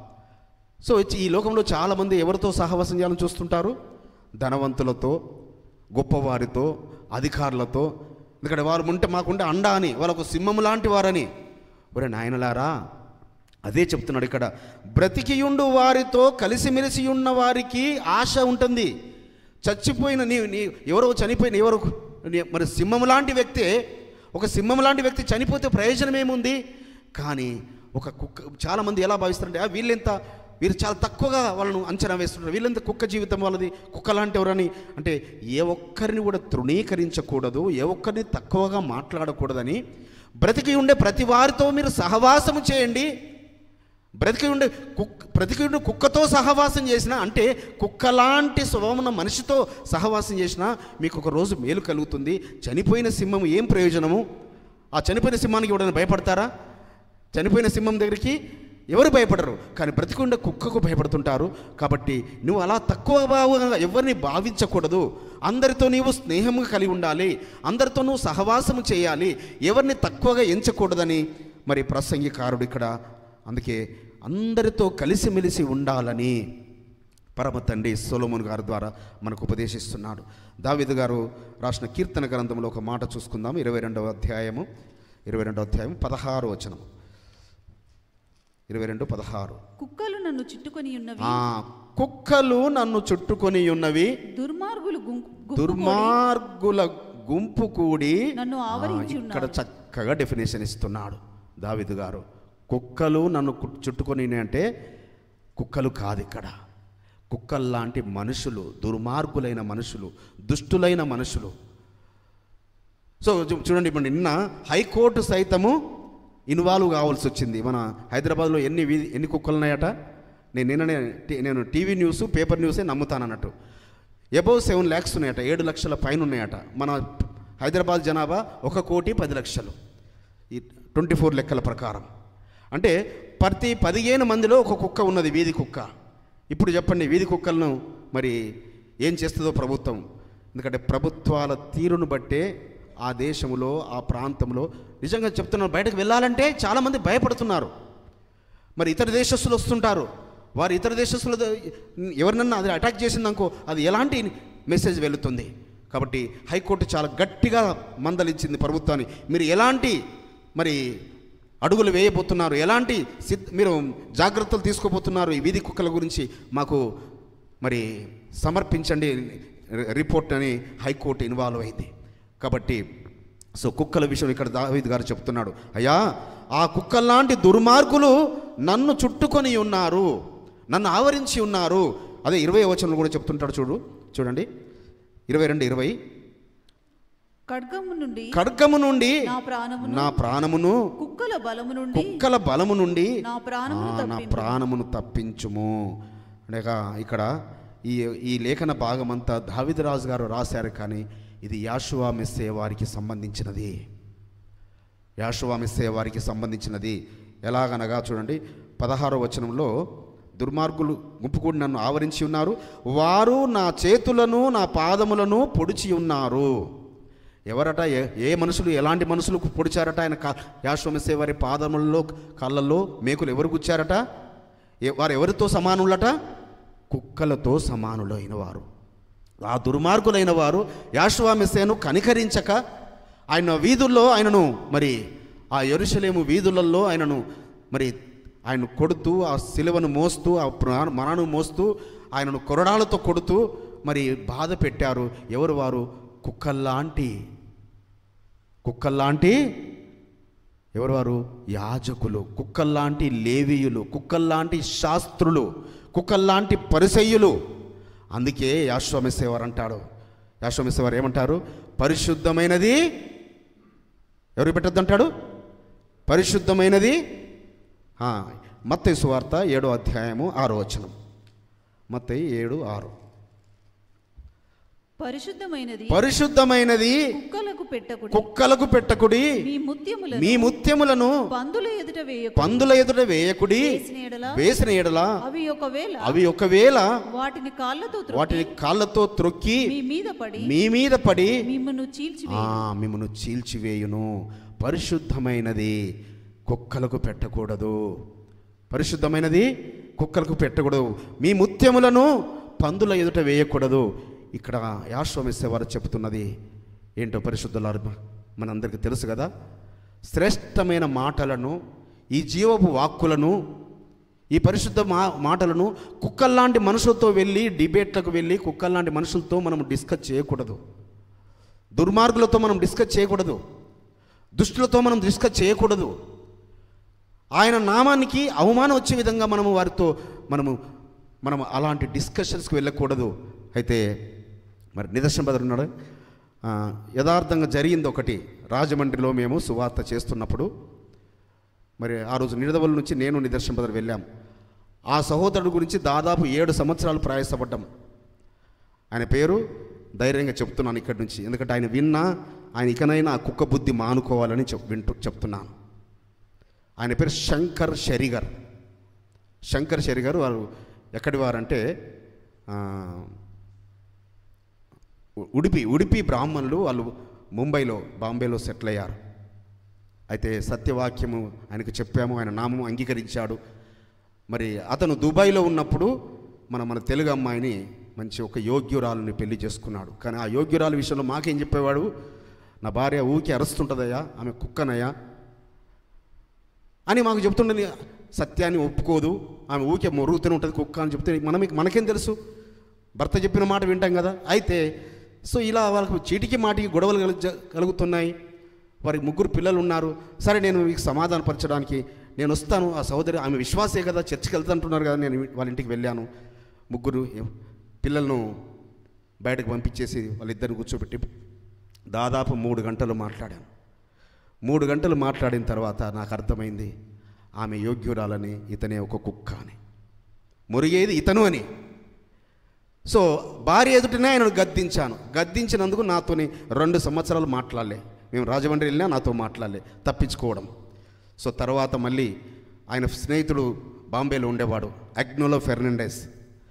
సో ఈ లోకంలో చాలామంది ఎవరితో సహవాసం చేయాలని చూస్తుంటారు ధనవంతులతో గొప్పవారితో అధికారులతో ఎందుకంటే వారు ఉంటే మాకుంటే అండ అని వాళ్ళకు సింహము లాంటి వారని ఒరే నాయనలారా అదే చెప్తున్నాడు ఇక్కడ బ్రతికియుండు వారితో కలిసిమెలిసి ఉన్న వారికి ఆశ ఉంటుంది చచ్చిపోయిన నీ నీ ఎవరో చనిపోయిన ఎవరో నీ- మరి సింహం లాంటి వ్యక్తే ఒక సింహం లాంటి వ్యక్తి చనిపోతే ప్రయోజనం ఏముంది కానీ ఒక కుక్క చాలామంది ఎలా భావిస్తారంటే "ఆ, వీళ్ళెంత వీరు చాలా తక్కువగా వాళ్ళను అంచనా వేస్తుంటారు వీళ్ళెంత కుక్క జీవితం వాళ్ళది కుక్క లాంటి ఎవరని అంటే ఏ ఒక్కరిని కూడా తృణీకరించకూడదు ఏ ఒక్కరిని తక్కువగా మాట్లాడకూడదని బ్రతికి ఉండే ప్రతి వారితో మీరు సహవాసము చేయండి బ్రతికి ఉండే కుక్క బ్రతికి ఉండే కుక్కతో సహవాసం చేసిన అంటే కుక్కలాంటి స్వభావం ఉన్న మనిషితో సహవాసం చేసిన మీకు ఒక రోజు మేలు కలుగుతుంది చనిపోయిన సింహం ఏం ప్రయోజనము ఆ చనిపోయిన సింహానికి ఎవరైనా భయపడతారా చనిపోయిన సింహం దగ్గరికి ఎవరు భయపడరు కానీ బ్రతికుండే కుక్కకు భయపడుతుంటారు కాబట్టి నువ్వు అలా తక్కువ భావంగా ఎవరిని భావించకూడదు అందరితో నీవు స్నేహంగా కలిగి ఉండాలి అందరితో నువ్వు సహవాసము చేయాలి ఎవరిని తక్కువగా ఎంచకూడదని మరి ప్రసంగికారుడు ఇక్కడ అందుకే అందరితో కలిసిమెలిసి ఉండాలని పరమ తండ్రి సొలోమోన్ గారి ద్వారా మనకు ఉపదేశిస్తున్నాడు దావిదు గారు రాసిన కీర్తన గ్రంథంలో ఒక మాట చూసుకుందాం ఇరవై రెండవ అధ్యాయము ఇరవై రెండవ అధ్యాయం పదహారు వచనం ఇరవై రెండు పదహారు కుక్కలు నన్ను చుట్టుకొని ఉన్నవి ఆ కుక్కలు నన్ను చుట్టుకొని ఉన్నవి దుర్మార్గులు గుం- గుంపు దుర్మార్గుల గుంపు కూడి నన్ను ఆ, ఆవరించి ఇక్కడ ఉన్నారు. చక్కగా డెఫినేషన్ ఇస్తున్నాడు దావిదు గారు కుక్కలు నన్ను కు- చుట్టుకొని అంటే కుక్కలు కాదు ఇక్కడ కుక్కల్లాంటి మనుషులు దుర్మార్గులైన మనుషులు దుష్టులైన మనుషులు సో చూ- చూడండి ఇప్పుడు నిన్న హైకోర్టు సైతము ఇన్వాల్వ్ కావాల్సి వచ్చింది మన హైదరాబాద్లో ఎన్ని వీధి ఎన్ని కుక్కలు ఉన్నాయట నేను నిన్ననే టీ- నేను టీవీ న్యూస్ పేపర్ న్యూసే నమ్ముతాను అన్నట్టు అబౌవ్ సెవెన్ ల్యాక్స్ ఉన్నాయట ఏడు లక్షల పైన ఉన్నాయట మన హైదరాబాద్ జనాభా ఒక కోటి పది లక్షలు ఈ ట్వంటీ ఫోర్ లెక్కల ప్రకారం అంటే ప్రతి పదిహేను మందిలో ఒక కుక్క ఉన్నది వీధి కుక్క ఇప్పుడు చెప్పండి వీధి కుక్కలను మరి ఏం చేస్తుందో ప్రభుత్వం ఎందుకంటే ప్రభుత్వాల తీరును బట్టే ఆ దేశంలో ఆ ప్రాంతంలో నిజంగా చెప్తున్నారు బయటకు వెళ్ళాలంటే చాలామంది భయపడుతున్నారు మరి ఇతర దేశస్తులు వస్తుంటారు వారు ఇతర దేశస్తులు ఎవరినన్నా అది అటాక్ చేసిందనుకో అది ఎలాంటి మెసేజ్ వెళుతుంది కాబట్టి హైకోర్టు చాలా గట్టిగా మందలించింది ప్రభుత్వాన్ని మీరు ఎలాంటి మరి అడుగులు వేయబోతున్నారు ఎలాంటి సిద్ మీరు జాగ్రత్తలు తీసుకోబోతున్నారు ఈ వీధి కుక్కల గురించి మాకు మరి సమర్పించండి రి- రిపోర్ట్ అని హైకోర్టు ఇన్వాల్వ్ అయింది కాబట్టి సో కుక్కల విషయం ఇక్కడ దావీద్ గారు చెప్తున్నాడు అయ్యా ఆ కుక్కల్లాంటి దుర్మార్గులు నన్ను చుట్టుకొని ఉన్నారు నన్ను ఆవరించి ఉన్నారు అదే ఇరవై వచనంలో కూడా చెప్తుంటాడు చూడు చూడండి ఇరవై రెండు ఇరవై ఖడ్గము నుండి ఖడ్గము నుండి నా ప్రాణమును నా ప్రాణమును కుక్కల బలము నుండి కుక్కల బలము నుండి నా ప్రాణమును ఆ, నా తప్పింపు. ప్రాణమును తప్పించుము అనగా ఇక్కడ ఈ ఈ లేఖన భాగమంతా దావిదరాజు గారు రాశారు కానీ ఇది యాషువా మెస్సే వారికి సంబంధించినది యాషువా మెస్సే వారికి సంబంధించినది ఎలాగనగా చూడండి పదహారో వచనంలో దుర్మార్గులు గుంపుకూడి నన్ను ఆవరించి ఉన్నారు వారు నా చేతులను నా పాదములను పొడిచి ఉన్నారు ఎవరట ఏ ఏ మనుషులు ఎలాంటి మనుషులు పొడిచారట ఆయన కా యాశ్వమసే వారి పాదములలో కాళ్ళల్లో మేకులు ఎవరు గుచ్చారట ఏ- వారు ఎవరితో సమానులట కుక్కలతో సమానులైన వారు ఆ దుర్మార్గులైన వారు యాశ్వామిసేను కనికరించక ఆయన వీధుల్లో ఆయనను మరి ఆ ఎరుషలేము వీధులలో ఆయనను మరి ఆయన కొడుతూ ఆ సిలువను మోస్తూ ఆ ప్రాణ మరణను మోస్తూ ఆయనను కొరడాలతో కొడుతూ మరి బాధ పెట్టారు ఎవరు వారు కుక్కల్లాంటి కుక్కల్లాంటి ఎవరు వారు యాజకులు కుక్కల్లాంటి లేవీయులు కుక్కల్లాంటి శాస్త్రులు కుక్కల్లాంటి పరిసయ్యులు అందుకే యాశ్వమేసేవారు అంటాడు యాశ్వమేసేవారు ఏమంటారు పరిశుద్ధమైనది ఎవరు పెట్టద్దంటాడు పరిశుద్ధమైనది మత్తయి సువార్త ఏడో అధ్యాయము ఆరో వచనం మత్తయి ఏడు ఆరు పరిశుద్ధమైనది పరిశుద్ధమైనది కుక్కలకు పెట్టకుడి కుక్కలకు పెట్టకుడి మీ ముత్యములను మీ ముత్యములను పందుల ఎదుట వేయకు పందుల ఎదుట వేయకుడి వేసిన ఎడల వేసిన ఎడల అవి ఒకవేళ అవి ఒకవేళ వాటిని కాళ్ళతో త్రొక్కి వాటిని కాళ్ళతో త్రొక్కి మీ మీద పడి మీ మీద పడి మిమ్మను చీల్చి ఆ మిమ్మను చీల్చివేయును పరిశుద్ధమైనది కుక్కలకు పెట్టకూడదు పరిశుద్ధమైనది కుక్కలకు పెట్టకూడదు మీ ముత్యములను పందుల ఎదుట వేయకూడదు ఇక్కడ యాశ్వమిస్తే చెప్తున్నది ఏంటో పరిశుద్ధులారు మనందరికీ తెలుసు కదా శ్రేష్టమైన మాటలను ఈ జీవపు వాక్కులను ఈ పరిశుద్ధ మా మాటలను కుక్కల్లాంటి మనుషులతో వెళ్ళి డిబేట్లకు వెళ్ళి కుక్కల్లాంటి మనుషులతో మనం డిస్కస్ చేయకూడదు దుర్మార్గులతో మనం డిస్కస్ చేయకూడదు దుష్టులతో మనం డిస్కస్ చేయకూడదు ఆయన నామానికి అవమానం వచ్చే విధంగా మనము వారితో మనము మనము అలాంటి డిస్కషన్స్కి వెళ్ళకూడదు అయితే మరి నిదర్శన బదులు ఉన్నాడు ఆ, యథార్థంగా జరిగింది ఒకటి రాజమండ్రిలో మేము సువార్త చేస్తున్నప్పుడు మరి ఆ రోజు నిడదవల నుంచి నేను నిదర్శన బదులు వెళ్ళాం ఆ సహోదరుడు గురించి దాదాపు ఏడు సంవత్సరాలు ప్రయాసపడ్డాం ఆయన పేరు ధైర్యంగా చెప్తున్నాను ఇక్కడి నుంచి ఎందుకంటే ఆయన విన్నా ఆయన ఇకనైనా ఆ కుక్క బుద్ధి మానుకోవాలని చెప్ వింటూ చెప్తున్నాను ఆయన పేరు శంకర్ షరిగర్ శంకర్ షరిగర్ వారు ఎక్కడి వారంటే ఆ, ఉ- ఉడిపి ఉడిపి బ్రాహ్మణులు వాళ్ళు ముంబైలో బాంబేలో సెటిల్ అయ్యారు అయితే సత్యవాక్యము ఆయనకు చెప్పాము ఆయన నామం అంగీకరించాడు మరి అతను దుబాయ్లో ఉన్నప్పుడు మన మన తెలుగు అమ్మాయిని మంచి ఒక యోగ్యురాలని పెళ్లి చేసుకున్నాడు కానీ ఆ యోగ్యురాల విషయంలో మాకేం చెప్పేవాడు నా భార్య ఊకి అరుస్తుంటుందయ్యా ఆమె కుక్కనయ్యా అని మాకు చెప్తుండే సత్యాన్ని ఒప్పుకోదు ఆమె ఊకే మొరుగుతూనే ఉంటుంది కుక్క అని చెప్తే మనం మనకేం తెలుసు భర్త చెప్పిన మాట వింటాం కదా అయితే సో ఇలా వాళ్ళకు చీటికి మాటికి గొడవలు కలుగ కలుగుతున్నాయి వారికి ముగ్గురు పిల్లలు ఉన్నారు సరే నేను మీకు సమాధానపరచడానికి నేను వస్తాను ఆ సహోదరి ఆమె విశ్వాసే కదా చర్చికి వెళ్తుంటున్నారు కదా నేను వాళ్ళ ఇంటికి వెళ్ళాను ముగ్గురు పిల్లలను బయటకు పంపించేసి వాళ్ళిద్దరిని కూర్చోబెట్టి దాదాపు మూడు గంటలు మాట్లాడాను మూడు గంటలు మాట్లాడిన తర్వాత నాకు అర్థమైంది ఆమె యోగ్యురాలని ఇతనే ఒక కుక్క అని మురిగేది ఇతను అని సో భార్య ఎదుటనే ఆయనను గద్దించాను గద్దించినందుకు నాతోని రెండు సంవత్సరాలు మాట్లాడలే మేము రాజమండ్రి వెళ్ళినా నాతో మాట్లాడలే తప్పించుకోవడం సో తర్వాత మళ్ళీ ఆయన స్నేహితుడు బాంబేలో ఉండేవాడు అగ్నోలో ఫెర్నాండెస్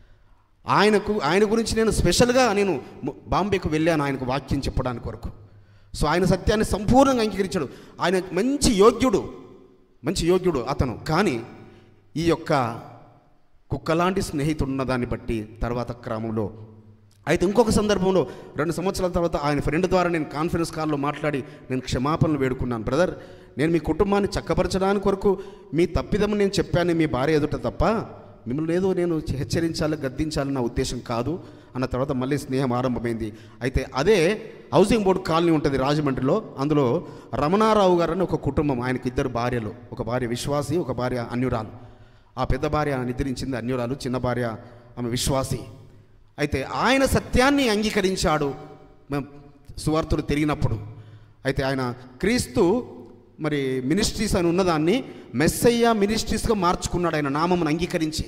ఆయనకు ఆయన గురించి నేను స్పెషల్గా నేను ము- బాంబేకు వెళ్ళాను ఆయనకు వాక్యం చెప్పడానికి కొరకు సో ఆయన సత్యాన్ని సంపూర్ణంగా అంగీకరించాడు ఆయన మంచి యోగ్యుడు మంచి యోగ్యుడు అతను కానీ ఈ యొక్క కుక్కలాంటి స్నేహితుడు ఉన్నదాన్ని బట్టి తర్వాత క్రమంలో అయితే ఇంకొక సందర్భంలో రెండు సంవత్సరాల తర్వాత ఆయన ఫ్రెండ్ ద్వారా నేను కాన్ఫరెన్స్ కాల్లో మాట్లాడి నేను క్షమాపణలు వేడుకున్నాను బ్రదర్ నేను మీ కుటుంబాన్ని చక్కపరచడానికి కొరకు మీ తప్పిదము నేను చెప్పాను మీ భార్య ఎదుట తప్ప మిమ్మల్ని ఏదో నేను హెచ్చరించాలి గద్దించాలి నా ఉద్దేశం కాదు అన్న తర్వాత మళ్ళీ స్నేహం ఆరంభమైంది అయితే అదే హౌసింగ్ బోర్డు కాలనీ ఉంటుంది రాజమండ్రిలో అందులో రమణారావు గారు అని ఒక కుటుంబం ఆయనకి ఇద్దరు భార్యలు ఒక భార్య విశ్వాసి ఒక భార్య అన్యురాలు ఆ పెద్ద భార్య నిద్రించింది అన్యురాలు చిన్న భార్య ఆమె విశ్వాసి అయితే ఆయన సత్యాన్ని అంగీకరించాడు మేము సువార్తలు తిరిగినప్పుడు అయితే ఆయన క్రీస్తు మరి మినిస్ట్రీస్ అని ఉన్నదాన్ని మెస్సయ్య మినిస్ట్రీస్గా మార్చుకున్నాడు ఆయన నామమును అంగీకరించి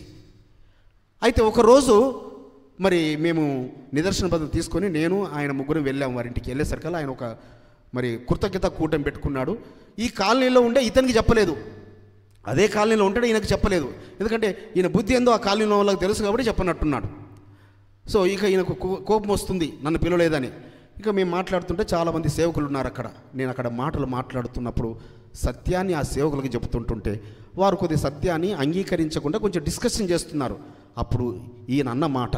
అయితే ఒకరోజు మరి మేము నిదర్శన పద్ధతి తీసుకొని నేను ఆయన ముగ్గురు వెళ్ళాము వారింటికి వెళ్ళేసరికల్లా ఆయన ఒక మరి కృతజ్ఞత కూటమి పెట్టుకున్నాడు ఈ కాలనీలో ఉండే ఇతనికి చెప్పలేదు అదే కాలనీలో ఉంటాడు ఈయనకు చెప్పలేదు ఎందుకంటే ఈయన బుద్ధి ఏందో ఆ కాలనీలో వాళ్ళకి తెలుసు కాబట్టి చెప్పనట్టున్నాడు సో ఇక ఈయనకు కో- కోపం వస్తుంది నన్ను పిలవలేదని ఇక మేము మాట్లాడుతుంటే చాలామంది సేవకులు ఉన్నారు అక్కడ నేను అక్కడ మాటలు మాట్లాడుతున్నప్పుడు సత్యాన్ని ఆ సేవకులకు చెబుతుంటుంటే వారు కొద్ది సత్యాన్ని అంగీకరించకుండా కొంచెం డిస్కషన్ చేస్తున్నారు అప్పుడు ఈయన అన్న మాట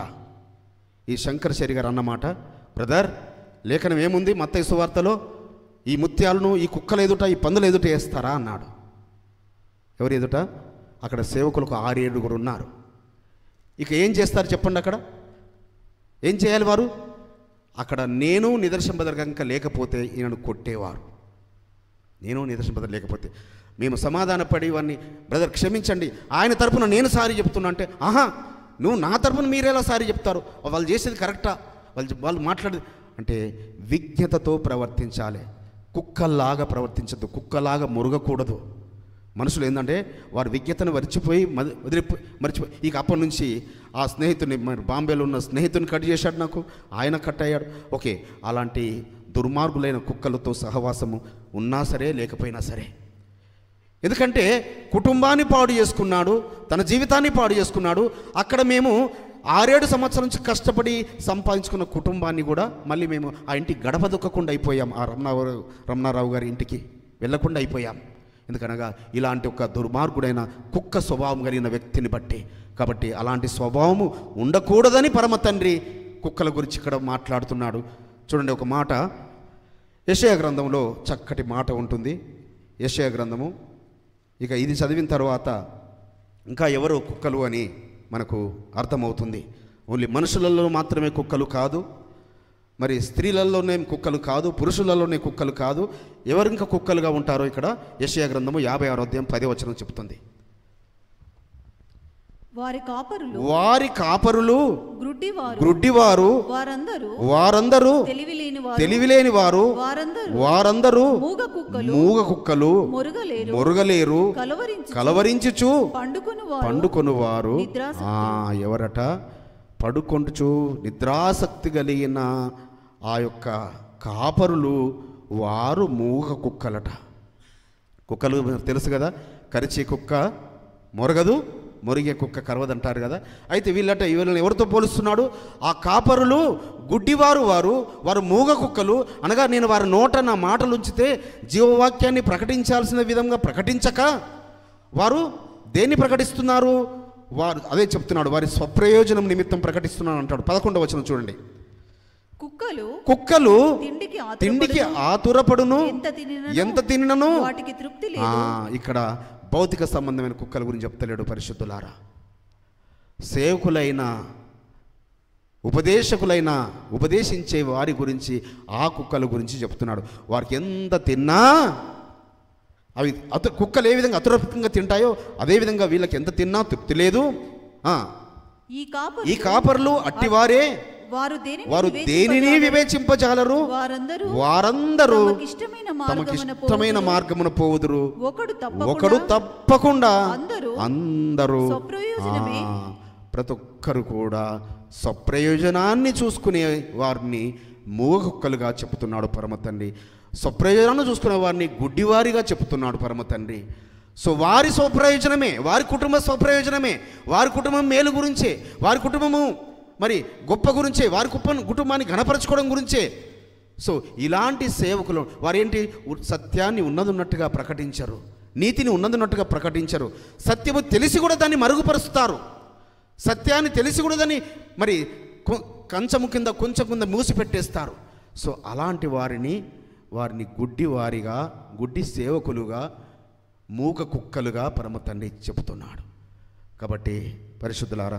ఈ శంకర్ శరి గారు అన్న మాట బ్రదర్ లేఖనం ఏముంది మత్తయి సువార్తలో ఈ ముత్యాలను ఈ కుక్కల ఎదుట ఈ పందుల ఎదుట వేస్తారా అన్నాడు ఎవరు ఎదుట అక్కడ సేవకులకు ఆరు ఏడుగురు ఉన్నారు ఇక ఏం చేస్తారు చెప్పండి అక్కడ ఏం చేయాలి వారు అక్కడ నేను నిదర్శన బదరకంక లేకపోతే ఈయనను కొట్టేవారు నేను నిదర్శన బదర్ లేకపోతే మేము సమాధానపడి వారిని బ్రదర్ క్షమించండి ఆయన తరపున నేను సారీ చెప్తున్నా అంటే ఆహా నువ్వు నా తరపున మీరెలా సారీ చెప్తారు వాళ్ళు చేసేది కరెక్టా వాళ్ళు వాళ్ళు మాట్లాడేది అంటే విజ్ఞతతో ప్రవర్తించాలి కుక్కల్లాగా ప్రవర్తించద్దు కుక్కలాగా మురగకూడదు మనుషులు ఏంటంటే వారి విజ్ఞతను మరిచిపోయి మది- వదిలిపోయి మర్చిపోయి ఇక అప్పటి నుంచి ఆ స్నేహితుడిని మరి బాంబేలో ఉన్న స్నేహితుని కట్ చేశాడు నాకు ఆయన కట్ అయ్యాడు ఓకే అలాంటి దుర్మార్గులైన కుక్కలతో సహవాసము ఉన్నా సరే లేకపోయినా సరే ఎందుకంటే కుటుంబాన్ని పాడు చేసుకున్నాడు తన జీవితాన్ని పాడు చేసుకున్నాడు అక్కడ మేము ఆరేడు సంవత్సరాల నుంచి కష్టపడి సంపాదించుకున్న కుటుంబాన్ని కూడా మళ్ళీ మేము ఆ ఇంటికి గడప దొక్కకుండా అయిపోయాం ఆ రమణారావు రమణారావు గారి ఇంటికి వెళ్ళకుండా అయిపోయాం ఎందుకనగా ఇలాంటి ఒక దుర్మార్గుడైన కుక్క స్వభావం కలిగిన వ్యక్తిని బట్టి కాబట్టి అలాంటి స్వభావము ఉండకూడదని పరమ తండ్రి కుక్కల గురించి ఇక్కడ మాట్లాడుతున్నాడు చూడండి ఒక మాట యశయ గ్రంథంలో చక్కటి మాట ఉంటుంది యశయ గ్రంథము ఇక ఇది చదివిన తర్వాత ఇంకా ఎవరు కుక్కలు అని మనకు అర్థమవుతుంది ఓన్లీ మనుషులలో మాత్రమే కుక్కలు కాదు మరి స్త్రీలలోనే కుక్కలు కాదు పురుషులలోనే కుక్కలు కాదు ఎవరు ఇంకా కుక్కలుగా ఉంటారో ఇక్కడ యశయ గ్రంథము యాభై ఆరో అధ్యాయం పదే వచనం చెప్తుంది వారి కాపరులు వారి కాపరులు గ్రుడ్డివారు గ్రుడ్డివారు వారందరూ వారందరూ తెలివిలేని వారు తెలివిలేని వారు వారందరూ వారందరూ మూగ కుక్కలు మూగ కుక్కలు మొరుగలేరు మొరగలేరు కలవరించి కలవరించుచు పండుకుని వారు పండుకొని వారు నిద్రాసక్తి. ఆ, ఎవరట పడుకొంటుచు నిద్రాసక్తి కలిగిన ఆ యొక్క కాపరులు వారు మూగ కుక్కలట కుక్కలు తెలుసు కదా కరిచే కుక్క మొరగదు మొరిగే కుక్క కరవదంటారు కదా అయితే వీళ్ళట వీళ్ళని ఎవరితో పోలుస్తున్నాడు ఆ కాపరులు గుడ్డివారు వారు వారు మూగ కుక్కలు అనగా నేను వారి నోట నా మాటలు ఉంచితే జీవవాక్యాన్ని ప్రకటించాల్సిన విధంగా ప్రకటించక వారు దేన్ని ప్రకటిస్తున్నారు వారు అదే చెప్తున్నాడు వారి స్వప్రయోజనం నిమిత్తం ప్రకటిస్తున్నాను అంటాడు పదకొండవ వచనం చూడండి కుక్కలు కుక్కలు తిండికి తిండికి ఆతురపడును. ఆతురపడును ఎంత తినినను ఎంత తినను వాటికి తృప్తి ఆ, లేదు ఇక్కడ భౌతిక సంబంధమైన కుక్కల గురించి చెప్తలేడు పరిశుద్ధులారా సేవకులైన ఉపదేశకులైన ఉపదేశించే వారి గురించి ఆ కుక్కల గురించి చెప్తున్నాడు వారికి ఎంత తిన్నా అవి అత కుక్కలు ఏ విధంగా అతురకంగా తింటాయో అదే విధంగా వీళ్ళకి ఎంత తిన్నా తృప్తి లేదు ఆ, ఈ కాపరు ఈ కాపర్లు అట్టివారే వారు దేనిని వారు దేనిని వివేచింపజాలరు వారందరూ వారందరూ తమకిష్టమైన తమకి మార్గమున ఇష్టమైన పోవుదురు. మార్గమున పోవుదురు ఒకడు ఒకడు తప్పకుండా తప్పకుండా అందరూ అందరూ స్వప్రయోజనమే. ఆ, ప్రతి ఒక్కరు కూడా స్వప్రయోజనాన్ని చూసుకునే వారిని మూగ కుక్కలుగా చెప్తున్నాడు పరమ తండ్రి స్వప్రయోజనాన్ని చూసుకునే వారిని గుడ్డివారిగా చెప్తున్నాడు పరమ తండ్రి సో వారి స్వప్రయోజనమే వారి కుటుంబ స్వప్రయోజనమే వారి కుటుంబం మేలు గురించే వారి కుటుంబము మరి గొప్ప గురించే వారి కుప్ప కుటుంబాన్ని ఘనపరచుకోవడం గురించే సో ఇలాంటి సేవకులు వారేంటి ఉ- సత్యాన్ని ఉన్నదున్నట్టుగా ప్రకటించరు నీతిని ఉన్నదున్నట్టుగా ప్రకటించరు సత్యము తెలిసి కూడా దాన్ని మరుగుపరుస్తారు సత్యాన్ని తెలిసి కూడా దాన్ని మరి కొ- కంచము కింద కొంచెం కింద మూసిపెట్టేస్తారు సో అలాంటి వారిని వారిని గుడ్డి వారిగా గుడ్డి సేవకులుగా మూక కుక్కలుగా పరమ తండ్రి చెబుతున్నాడు కాబట్టి పరిశుద్ధులారా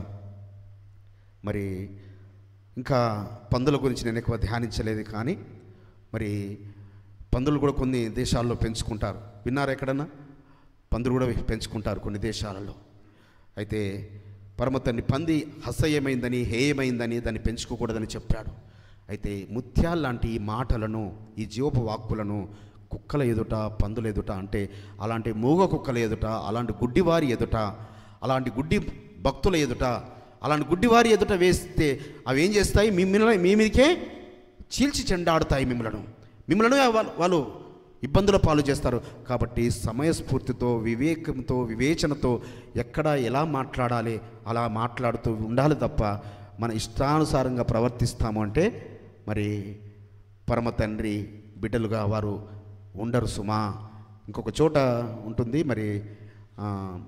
మరి ఇంకా పందుల గురించి నేను ఎక్కువ ధ్యానించలేదు కానీ మరి పందులు కూడా కొన్ని దేశాల్లో పెంచుకుంటారు విన్నారా ఎక్కడన్నా పందులు కూడా పెంచుకుంటారు కొన్ని దేశాలలో అయితే పరమతన్ని పంది హసయమైందని హేయమైందని దాన్ని పెంచుకోకూడదని చెప్పాడు అయితే ముత్యాల లాంటి ఈ మాటలను ఈ జీవపు వాక్కులను కుక్కల ఎదుట పందుల ఎదుట అంటే అలాంటి మూగ కుక్కల ఎదుట అలాంటి గుడ్డివారి ఎదుట అలాంటి గుడ్డి భక్తుల ఎదుట అలాంటి గుడ్డివారి ఎదుట వేస్తే అవి ఏం చేస్తాయి మిమ్మల్ని మీ మీదకే చీల్చి చెండాడుతాయి మిమ్మలను మిమ్మల్ని వాళ్ళ- వాళ్ళు ఇబ్బందుల పాలు చేస్తారు కాబట్టి సమయస్ఫూర్తితో వివేకంతో వివేచనతో ఎక్కడ ఎలా మాట్లాడాలి అలా మాట్లాడుతూ ఉండాలి తప్ప మన ఇష్టానుసారంగా ప్రవర్తిస్తాము అంటే మరి పరమ తండ్రి బిడ్డలుగా వారు ఉండరు సుమా ఇంకొక చోట ఉంటుంది మరి ఆ,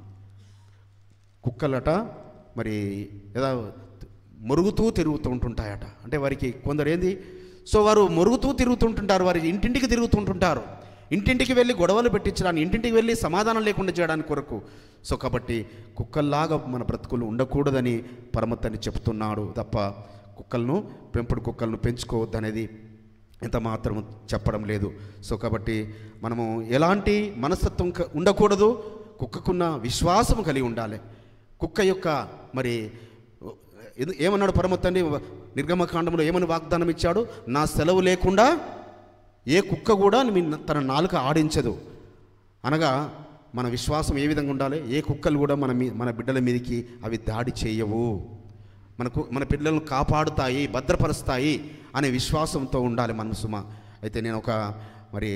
కుక్కలట మరి ఏదో మురుగుతూ తిరుగుతూ ఉంటుంటాయట అంటే వారికి కొందరు ఏంది సో వారు మురుగుతూ తిరుగుతుంటుంటారు వారి ఇంటింటికి తిరుగుతుంటుంటారు ఇంటింటికి వెళ్ళి గొడవలు పెట్టించడానికి ఇంటింటికి వెళ్ళి సమాధానం లేకుండా చేయడానికి కొరకు సో కాబట్టి కుక్కల్లాగా మన బ్రతుకులు ఉండకూడదని పరమతని చెప్తున్నాడు తప్ప కుక్కలను పెంపుడు కుక్కలను పెంచుకోవద్దనేది ఎంత మాత్రం చెప్పడం లేదు సో కాబట్టి మనము ఎలాంటి మనస్తత్వం క- ఉండకూడదు కుక్కకున్న విశ్వాసం కలిగి ఉండాలి కుక్క యొక్క మరి ఎందు- ఏమన్నాడు పరమ తండ్రి నిర్గమకాండంలో ఏమని వాగ్దానం ఇచ్చాడు నా సెలవు లేకుండా ఏ కుక్క కూడా మీ తన నాలుక ఆడించదు అనగా మన విశ్వాసం ఏ విధంగా ఉండాలి ఏ కుక్కలు కూడా మన మీ మన బిడ్డల మీదకి అవి దాడి చేయవు మనకు మన పిల్లలను కాపాడుతాయి భద్రపరుస్తాయి అనే విశ్వాసంతో ఉండాలి మన సుమ అయితే నేను ఒక మరి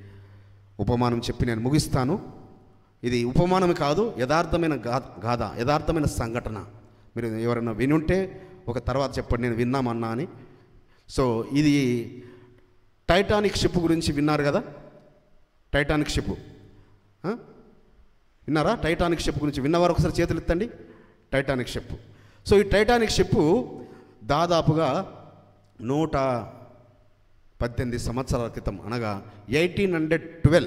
ఉపమానం చెప్పి నేను ముగిస్తాను ఇది ఉపమానం కాదు యథార్థమైన గా గాథ యథార్థమైన సంఘటన మీరు ఎవరైనా వినుంటే ఒక తర్వాత చెప్పండి నేను విన్నామన్నా అని సో ఇది టైటానిక్ షిప్ గురించి విన్నారు కదా టైటానిక్ షిప్ ఆ? విన్నారా టైటానిక్ షిప్ గురించి విన్నవారు ఒకసారి చేతులు ఎత్తండి టైటానిక్ షిప్ సో ఈ టైటానిక్ షిప్ దాదాపుగా నూట పద్దెనిమిది సంవత్సరాల క్రితం అనగా eighteen hundred twelve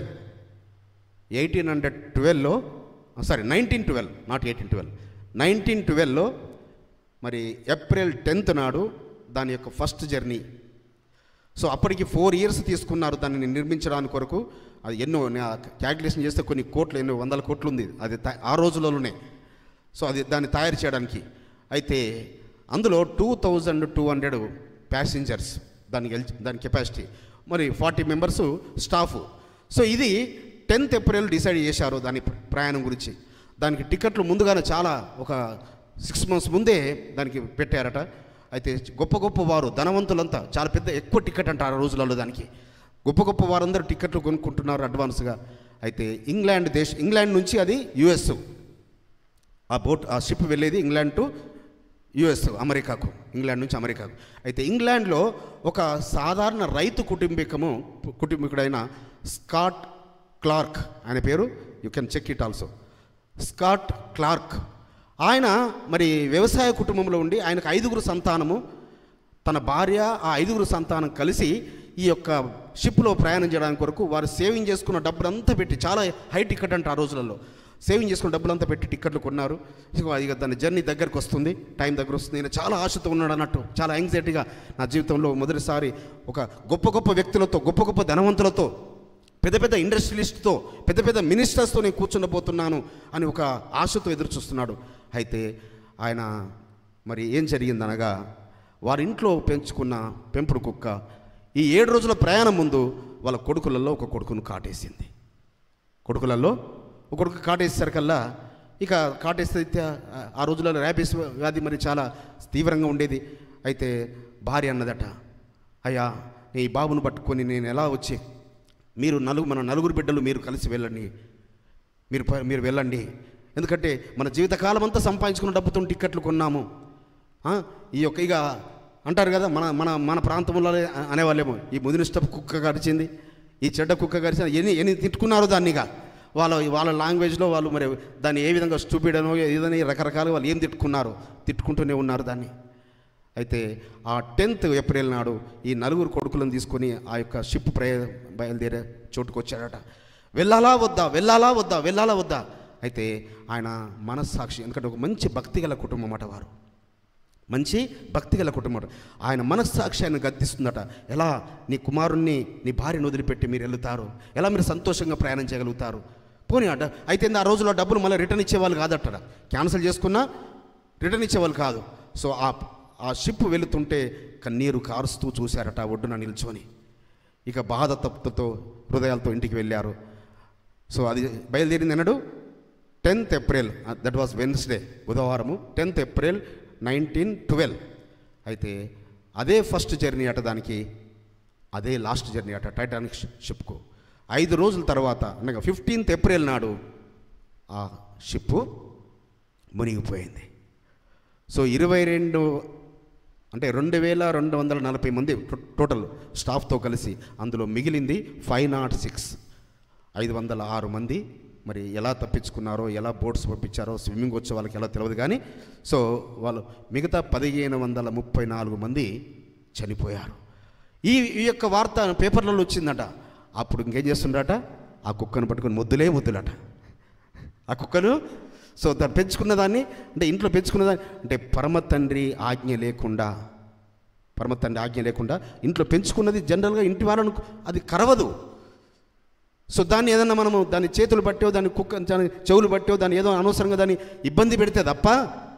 eighteen hundred ట్వెల్వ్లో sorry nineteen twelve not eighteen twelve nineteen ట్వెల్వ్లో మరి ఏప్రిల్ టెన్త్ నాడు దాని యొక్క ఫస్ట్ జర్నీ సో అప్పటికి ఫోర్ ఇయర్స్ తీసుకున్నారు దాన్ని నిర్మించడానికి కొరకు అది ఎన్నో క్యాల్కులేషన్ చేస్తే కొన్ని కోట్లు ఎన్నో వందల కోట్లు ఉంది అది తా- ఆ రోజులలోనే సో అది దాన్ని తయారు చేయడానికి అయితే అందులో two thousand two hundred passengers దానికి ఎల్ దాని కెపాసిటీ మరి ఫార్టీ మెంబర్స్ స్టాఫ్ సో ఇది టెన్త్ ఏప్రిల్ డిసైడ్ చేశారు దాని ప్ర- ప్రయాణం గురించి దానికి టికెట్లు ముందుగానే చాలా ఒక సిక్స్ మంత్స్ ముందే దానికి పెట్టారట అయితే గొప్ప గొప్ప వారు ధనవంతులంతా చాలా పెద్ద ఎక్కువ టికెట్ అంటారు ఆ రోజులలో దానికి గొప్ప గొప్ప వారందరూ టికెట్లు కొనుక్కుంటున్నారు అడ్వాన్స్గా అయితే ఇంగ్లాండ్ దేశ ఇంగ్లాండ్ నుంచి అది యుఎస్ ఆ బోట్ ఆ షిప్ వెళ్ళేది ఇంగ్లాండ్ టు యుఎస్ అమెరికాకు ఇంగ్లాండ్ నుంచి అమెరికాకు అయితే ఇంగ్లాండ్లో ఒక సాధారణ రైతు కుటుంబికము కుటుంబీకుడైన స్కాట్ క్లార్క్ ఆయన పేరు you can check it also Scott Clark ఆయన మరి వ్యవసాయ కుటుంబంలో ఉండి ఆయనకు ఐదుగురు సంతానము తన భార్య ఆ ఐదుగురు సంతానం కలిసి ఈ యొక్క షిప్లో ప్రయాణం చేయడానికి కొరకు వారు సేవింగ్ చేసుకున్న డబ్బులంతా పెట్టి చాలా హై టికెట్ అంట ఆ రోజులలో సేవింగ్ చేసుకున్న డబ్బులంతా పెట్టి టిక్కెట్లు కొన్నారు ఇక ఇక దాని జర్నీ దగ్గరకు వస్తుంది టైం దగ్గర వస్తుంది నేను చాలా ఆశతో ఉన్నాడు అన్నట్టు చాలా యాంగ్జైటీగా నా జీవితంలో మొదటిసారి ఒక గొప్ప గొప్ప వ్యక్తులతో గొప్ప గొప్ప ధనవంతులతో పెద్ద పెద్ద ఇండస్ట్రియలిస్ట్తో పెద్ద పెద్ద మినిస్టర్స్తో నేను కూర్చుండబోతున్నాను అని ఒక ఆశతో ఎదురు చూస్తున్నాడు అయితే ఆయన మరి ఏం జరిగిందనగా వారి ఇంట్లో పెంచుకున్న పెంపుడు కుక్క ఈ ఏడు రోజుల ప్రయాణం ముందు వాళ్ళ కొడుకులలో ఒక కొడుకును కాటేసింది కొడుకులలో ఒక కొడుకు కాటేసేసరికల్లా ఇక కాటేస్తే అయితే ఆ- ఆ రోజులలో ర్యాబీస్ వ్యాధి మరి చాలా తీవ్రంగా ఉండేది అయితే భార్య అన్నదట అయ్యా నీ బాబును పట్టుకొని నేను ఎలా వచ్చి మీరు నలుగు మన నలుగురు బిడ్డలు మీరు కలిసి వెళ్ళండి మీరు ప- మీరు వెళ్ళండి ఎందుకంటే మన జీవితకాలం అంతా సంపాదించుకున్న డబ్బుతో టిక్కెట్లు కొన్నాము ఆ, ఈ యొక్క ఇక అంటారు కదా మన మన మన ప్రాంతంలో అనేవాళ్ళేమో ఈ ముదినిష్టపు కుక్క గడిచింది ఈ చెడ్డ కుక్క గడిచింది ఎన్ని ఎన్ని తిట్టుకున్నారో దాన్నిగా వాళ్ళ వాళ్ళ లాంగ్వేజ్లో వాళ్ళు మరి దాన్ని ఏ విధంగా స్టూపిడ్ అనో ఏదని రకరకాలుగా వాళ్ళు ఏం తిట్టుకున్నారో తిట్టుకుంటూనే ఉన్నారు దాన్ని అయితే ఆ టెన్త్ ఏప్రిల్ నాడు ఈ నలుగురు కొడుకులను తీసుకొని ఆ యొక్క షిప్ ప్రయ బయలుదేరే చోటుకు వచ్చాడట వెళ్ళాలా వద్దా వెళ్ళాలా వద్దా వెళ్ళాలా వద్దా అయితే ఆయన మనస్సాక్షి ఎందుకంటే ఒక మంచి భక్తి గల కుటుంబం అట వారు మంచి భక్తి గల కుటుంబం ఆయన మనస్సాక్షి ఆయన గద్దిస్తుందట ఎలా నీ కుమారుణ్ణి నీ భార్యను వదిలిపెట్టి మీరు వెళ్తారు ఎలా మీరు సంతోషంగా ప్రయాణం చేయగలుగుతారు పోనీ అడ్డ అయితే ఆ రోజులో డబ్బులు మళ్ళీ రిటర్న్ ఇచ్చేవాళ్ళు కాదట క్యాన్సిల్ చేసుకున్నా రిటర్న్ ఇచ్చేవాళ్ళు కాదు సో ఆ ఆ షిప్ వెళుతుంటే కన్నీరు కారుస్తూ చూశారట ఆ ఒడ్డున నిల్చొని ఇక బాధ తప్పుతో హృదయాలతో ఇంటికి వెళ్ళారు సో అది బయలుదేరింది అన్నాడు tenth April that was Wednesday బుధవారము టెన్త్ ఏప్రిల్ నైన్టీన్ ట్వెల్వ్ అయితే అదే ఫస్ట్ జర్నీ అట దానికి అదే లాస్ట్ జర్నీ అట టైటానిక్ షిప్కు ఐదు రోజుల తర్వాత అనగా ఫిఫ్టీన్త్ ఏప్రిల్ నాడు ఆ షిప్పు మునిగిపోయింది సో ఇరవై రెండు అంటే రెండు వేల రెండు వందల నలభై మంది టో- టోటల్ స్టాఫ్తో కలిసి అందులో మిగిలింది ఫైవ్ నాట్ సిక్స్ ఐదు వందల ఆరు మంది మరి ఎలా తప్పించుకున్నారో ఎలా బోట్స్ పంపించారో స్విమ్మింగ్ వచ్చే వాళ్ళకి ఎలా తెలియదు కానీ సో వాళ్ళు మిగతా పదిహేను వందల ముప్పై నాలుగు మంది చనిపోయారు ఈ ఈ యొక్క వార్త పేపర్లలో వచ్చిందట అప్పుడు ఇంకేం చేస్తుండట ఆ కుక్కను పట్టుకొని ముద్దులే ముద్దులట ఆ కుక్కను సో దాన్ని పెంచుకున్న దాన్ని అంటే ఇంట్లో పెంచుకున్న దాన్ని అంటే పరమ తండ్రి ఆజ్ఞ లేకుండా పరమ తండ్రి ఆజ్ఞ లేకుండా ఇంట్లో పెంచుకున్నది జనరల్గా ఇంటి వాళ్ళను అది కరవదు సో దాన్ని ఏదన్నా మనము దాని చేతులు పట్టో దాని కుక్క దాని చెవులు పట్టో దాన్ని ఏదో అనవసరంగా దాన్ని ఇబ్బంది పెడితే తప్ప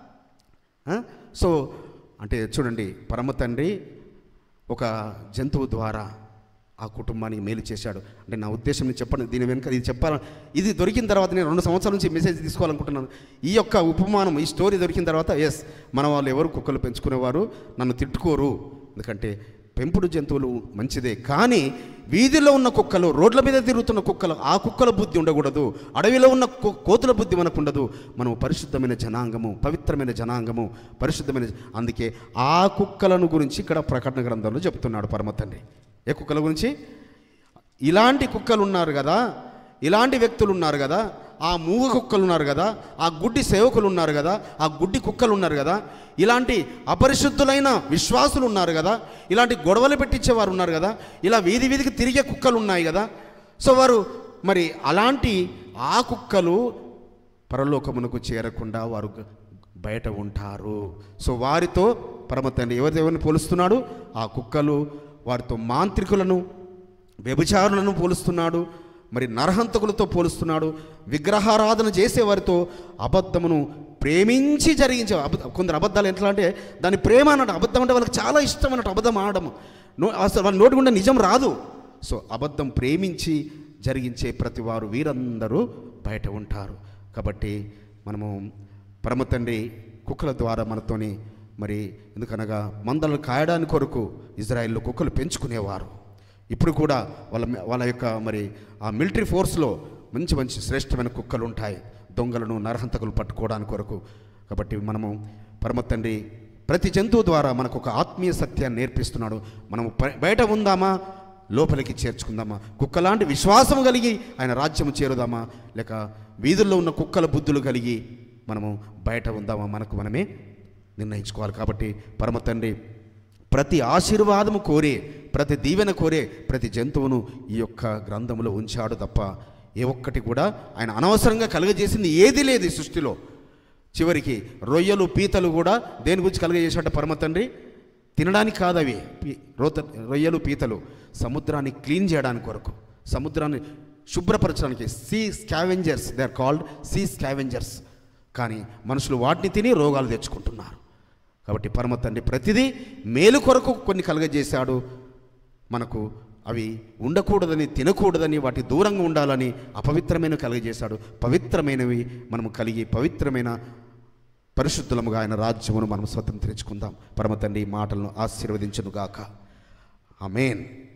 ఆ? సో అంటే చూడండి పరమ తండ్రి ఒక జంతువు ద్వారా ఆ కుటుంబానికి మేలు చేశాడు అంటే నా ఉద్దేశం నేను చెప్పను దీని వెనుక ఇది చెప్పాల ఇది దొరికిన తర్వాత నేను రెండు సంవత్సరాల నుంచి మెసేజ్ తీసుకోవాలనుకుంటున్నాను ఈ యొక్క ఉపమానం ఈ స్టోరీ దొరికిన తర్వాత ఎస్ మన వాళ్ళు ఎవరు కుక్కలు పెంచుకునేవారు నన్ను తిట్టుకోరు ఎందుకంటే పెంపుడు జంతువులు మంచిదే కానీ వీధిలో ఉన్న కుక్కలు రోడ్ల మీద తిరుగుతున్న కుక్కలు ఆ కుక్కల బుద్ధి ఉండకూడదు అడవిలో ఉన్న కో- కోతుల బుద్ధి మనకు ఉండదు మనం పరిశుద్ధమైన జనాంగము పవిత్రమైన జనాంగము పరిశుద్ధమైన అందుకే ఆ కుక్కలను గురించి ఇక్కడ ప్రకటన గ్రంథంలో చెప్తున్నాడు పరమ తండ్రి ఏ కుక్కల గురించి ఇలాంటి కుక్కలు ఉన్నారు కదా ఇలాంటి వ్యక్తులు ఉన్నారు కదా ఆ మూగ కుక్కలు ఉన్నారు కదా ఆ గుడ్డి సేవకులు ఉన్నారు కదా ఆ గుడ్డి కుక్కలు ఉన్నారు కదా ఇలాంటి అపరిశుద్ధులైన విశ్వాసులు ఉన్నారు కదా ఇలాంటి గొడవలు పెట్టించేవారు ఉన్నారు కదా ఇలా వీధి వీధికి తిరిగే కుక్కలు ఉన్నాయి కదా సో వారు మరి అలాంటి ఆ కుక్కలు పరలోకమునకు చేరకుండా వారు గ- బయట ఉంటారు సో వారితో పరమ తండ్రి ఎవరితో ఎవరిని పోలుస్తున్నాడు ఆ కుక్కలు వారితో మాంత్రికులను వ్యభిచారులను పోలుస్తున్నాడు మరి నరహంతకులతో పోలుస్తున్నాడు విగ్రహారాధన చేసే వారితో అబద్ధమును ప్రేమించి జరిగించే అబద్ధ కొందరు అబద్ధాలు ఎట్లా అంటే దాని ప్రేమ అన్నట్టు అబద్ధం అంటే వాళ్ళకి చాలా ఇష్టం అన్నట్టు అబద్ధం ఆడడం నో అసలు వాళ్ళ నోటి గుండా నిజం రాదు సో అబద్ధం ప్రేమించి జరిగించే ప్రతి వారు వీరందరూ బయట ఉంటారు కాబట్టి మనము పరమ తండ్రి కుక్కల ద్వారా మనతోని మరి ఎందుకనగా మందలను కాయడానికి కొరకు ఇజ్రాయిల్లో కుక్కలు పెంచుకునేవారు ఇప్పుడు కూడా వాళ్ళ వాళ్ళ యొక్క మరి ఆ మిలిటరీ ఫోర్స్లో మంచి మంచి శ్రేష్టమైన కుక్కలు ఉంటాయి దొంగలను నరహంతకులు పట్టుకోవడానికి కొరకు కాబట్టి మనము పరమ తండ్రి ప్రతి జంతువు ద్వారా మనకు ఒక ఆత్మీయ సత్యాన్ని నేర్పిస్తున్నాడు మనము బయ- బయట ఉందామా లోపలికి చేర్చుకుందామా కుక్కలాంటి విశ్వాసం కలిగి ఆయన రాజ్యము చేరుదామా లేక వీధుల్లో ఉన్న కుక్కల బుద్ధులు కలిగి మనము బయట ఉందామా మనకు మనమే నిర్ణయించుకోవాలి కాబట్టి పరమ తండ్రి ప్రతి ఆశీర్వాదము కోరే ప్రతి దీవెన కోరే ప్రతి జంతువును ఈ యొక్క గ్రంథములో ఉంచాడు తప్ప ఏ ఒక్కటి కూడా ఆయన అనవసరంగా కలుగజేసింది ఏది లేదు ఈ సృష్టిలో చివరికి రొయ్యలు పీతలు కూడా దేని గురించి కలుగజేసాట పరమ తండ్రి తినడానికి కాదు అవి పీ- రోత రొయ్యలు పీతలు సముద్రాన్ని క్లీన్ చేయడానికి కొరకు సముద్రాన్ని శుభ్రపరచడానికి sea scavengers they are called sea scavengers కానీ మనుషులు వాటిని తిని రోగాలు తెచ్చుకుంటున్నారు కాబట్టి పరమ తండ్రి ప్రతిదీ మేలు కొరకు కొన్ని కలుగజేశాడు మనకు అవి ఉండకూడదని తినకూడదని వాటి దూరంగా ఉండాలని అపవిత్రమైన కలుగజేశాడు పవిత్రమైనవి మనము కలిగి పవిత్రమైన పరిశుద్ధులముగా ఆయన రాజ్యమును మనం స్వతంత్రించుకుందాం పరమ తండ్రి ఈ మాటలను ఆశీర్వదించునుగాక ఆమేన్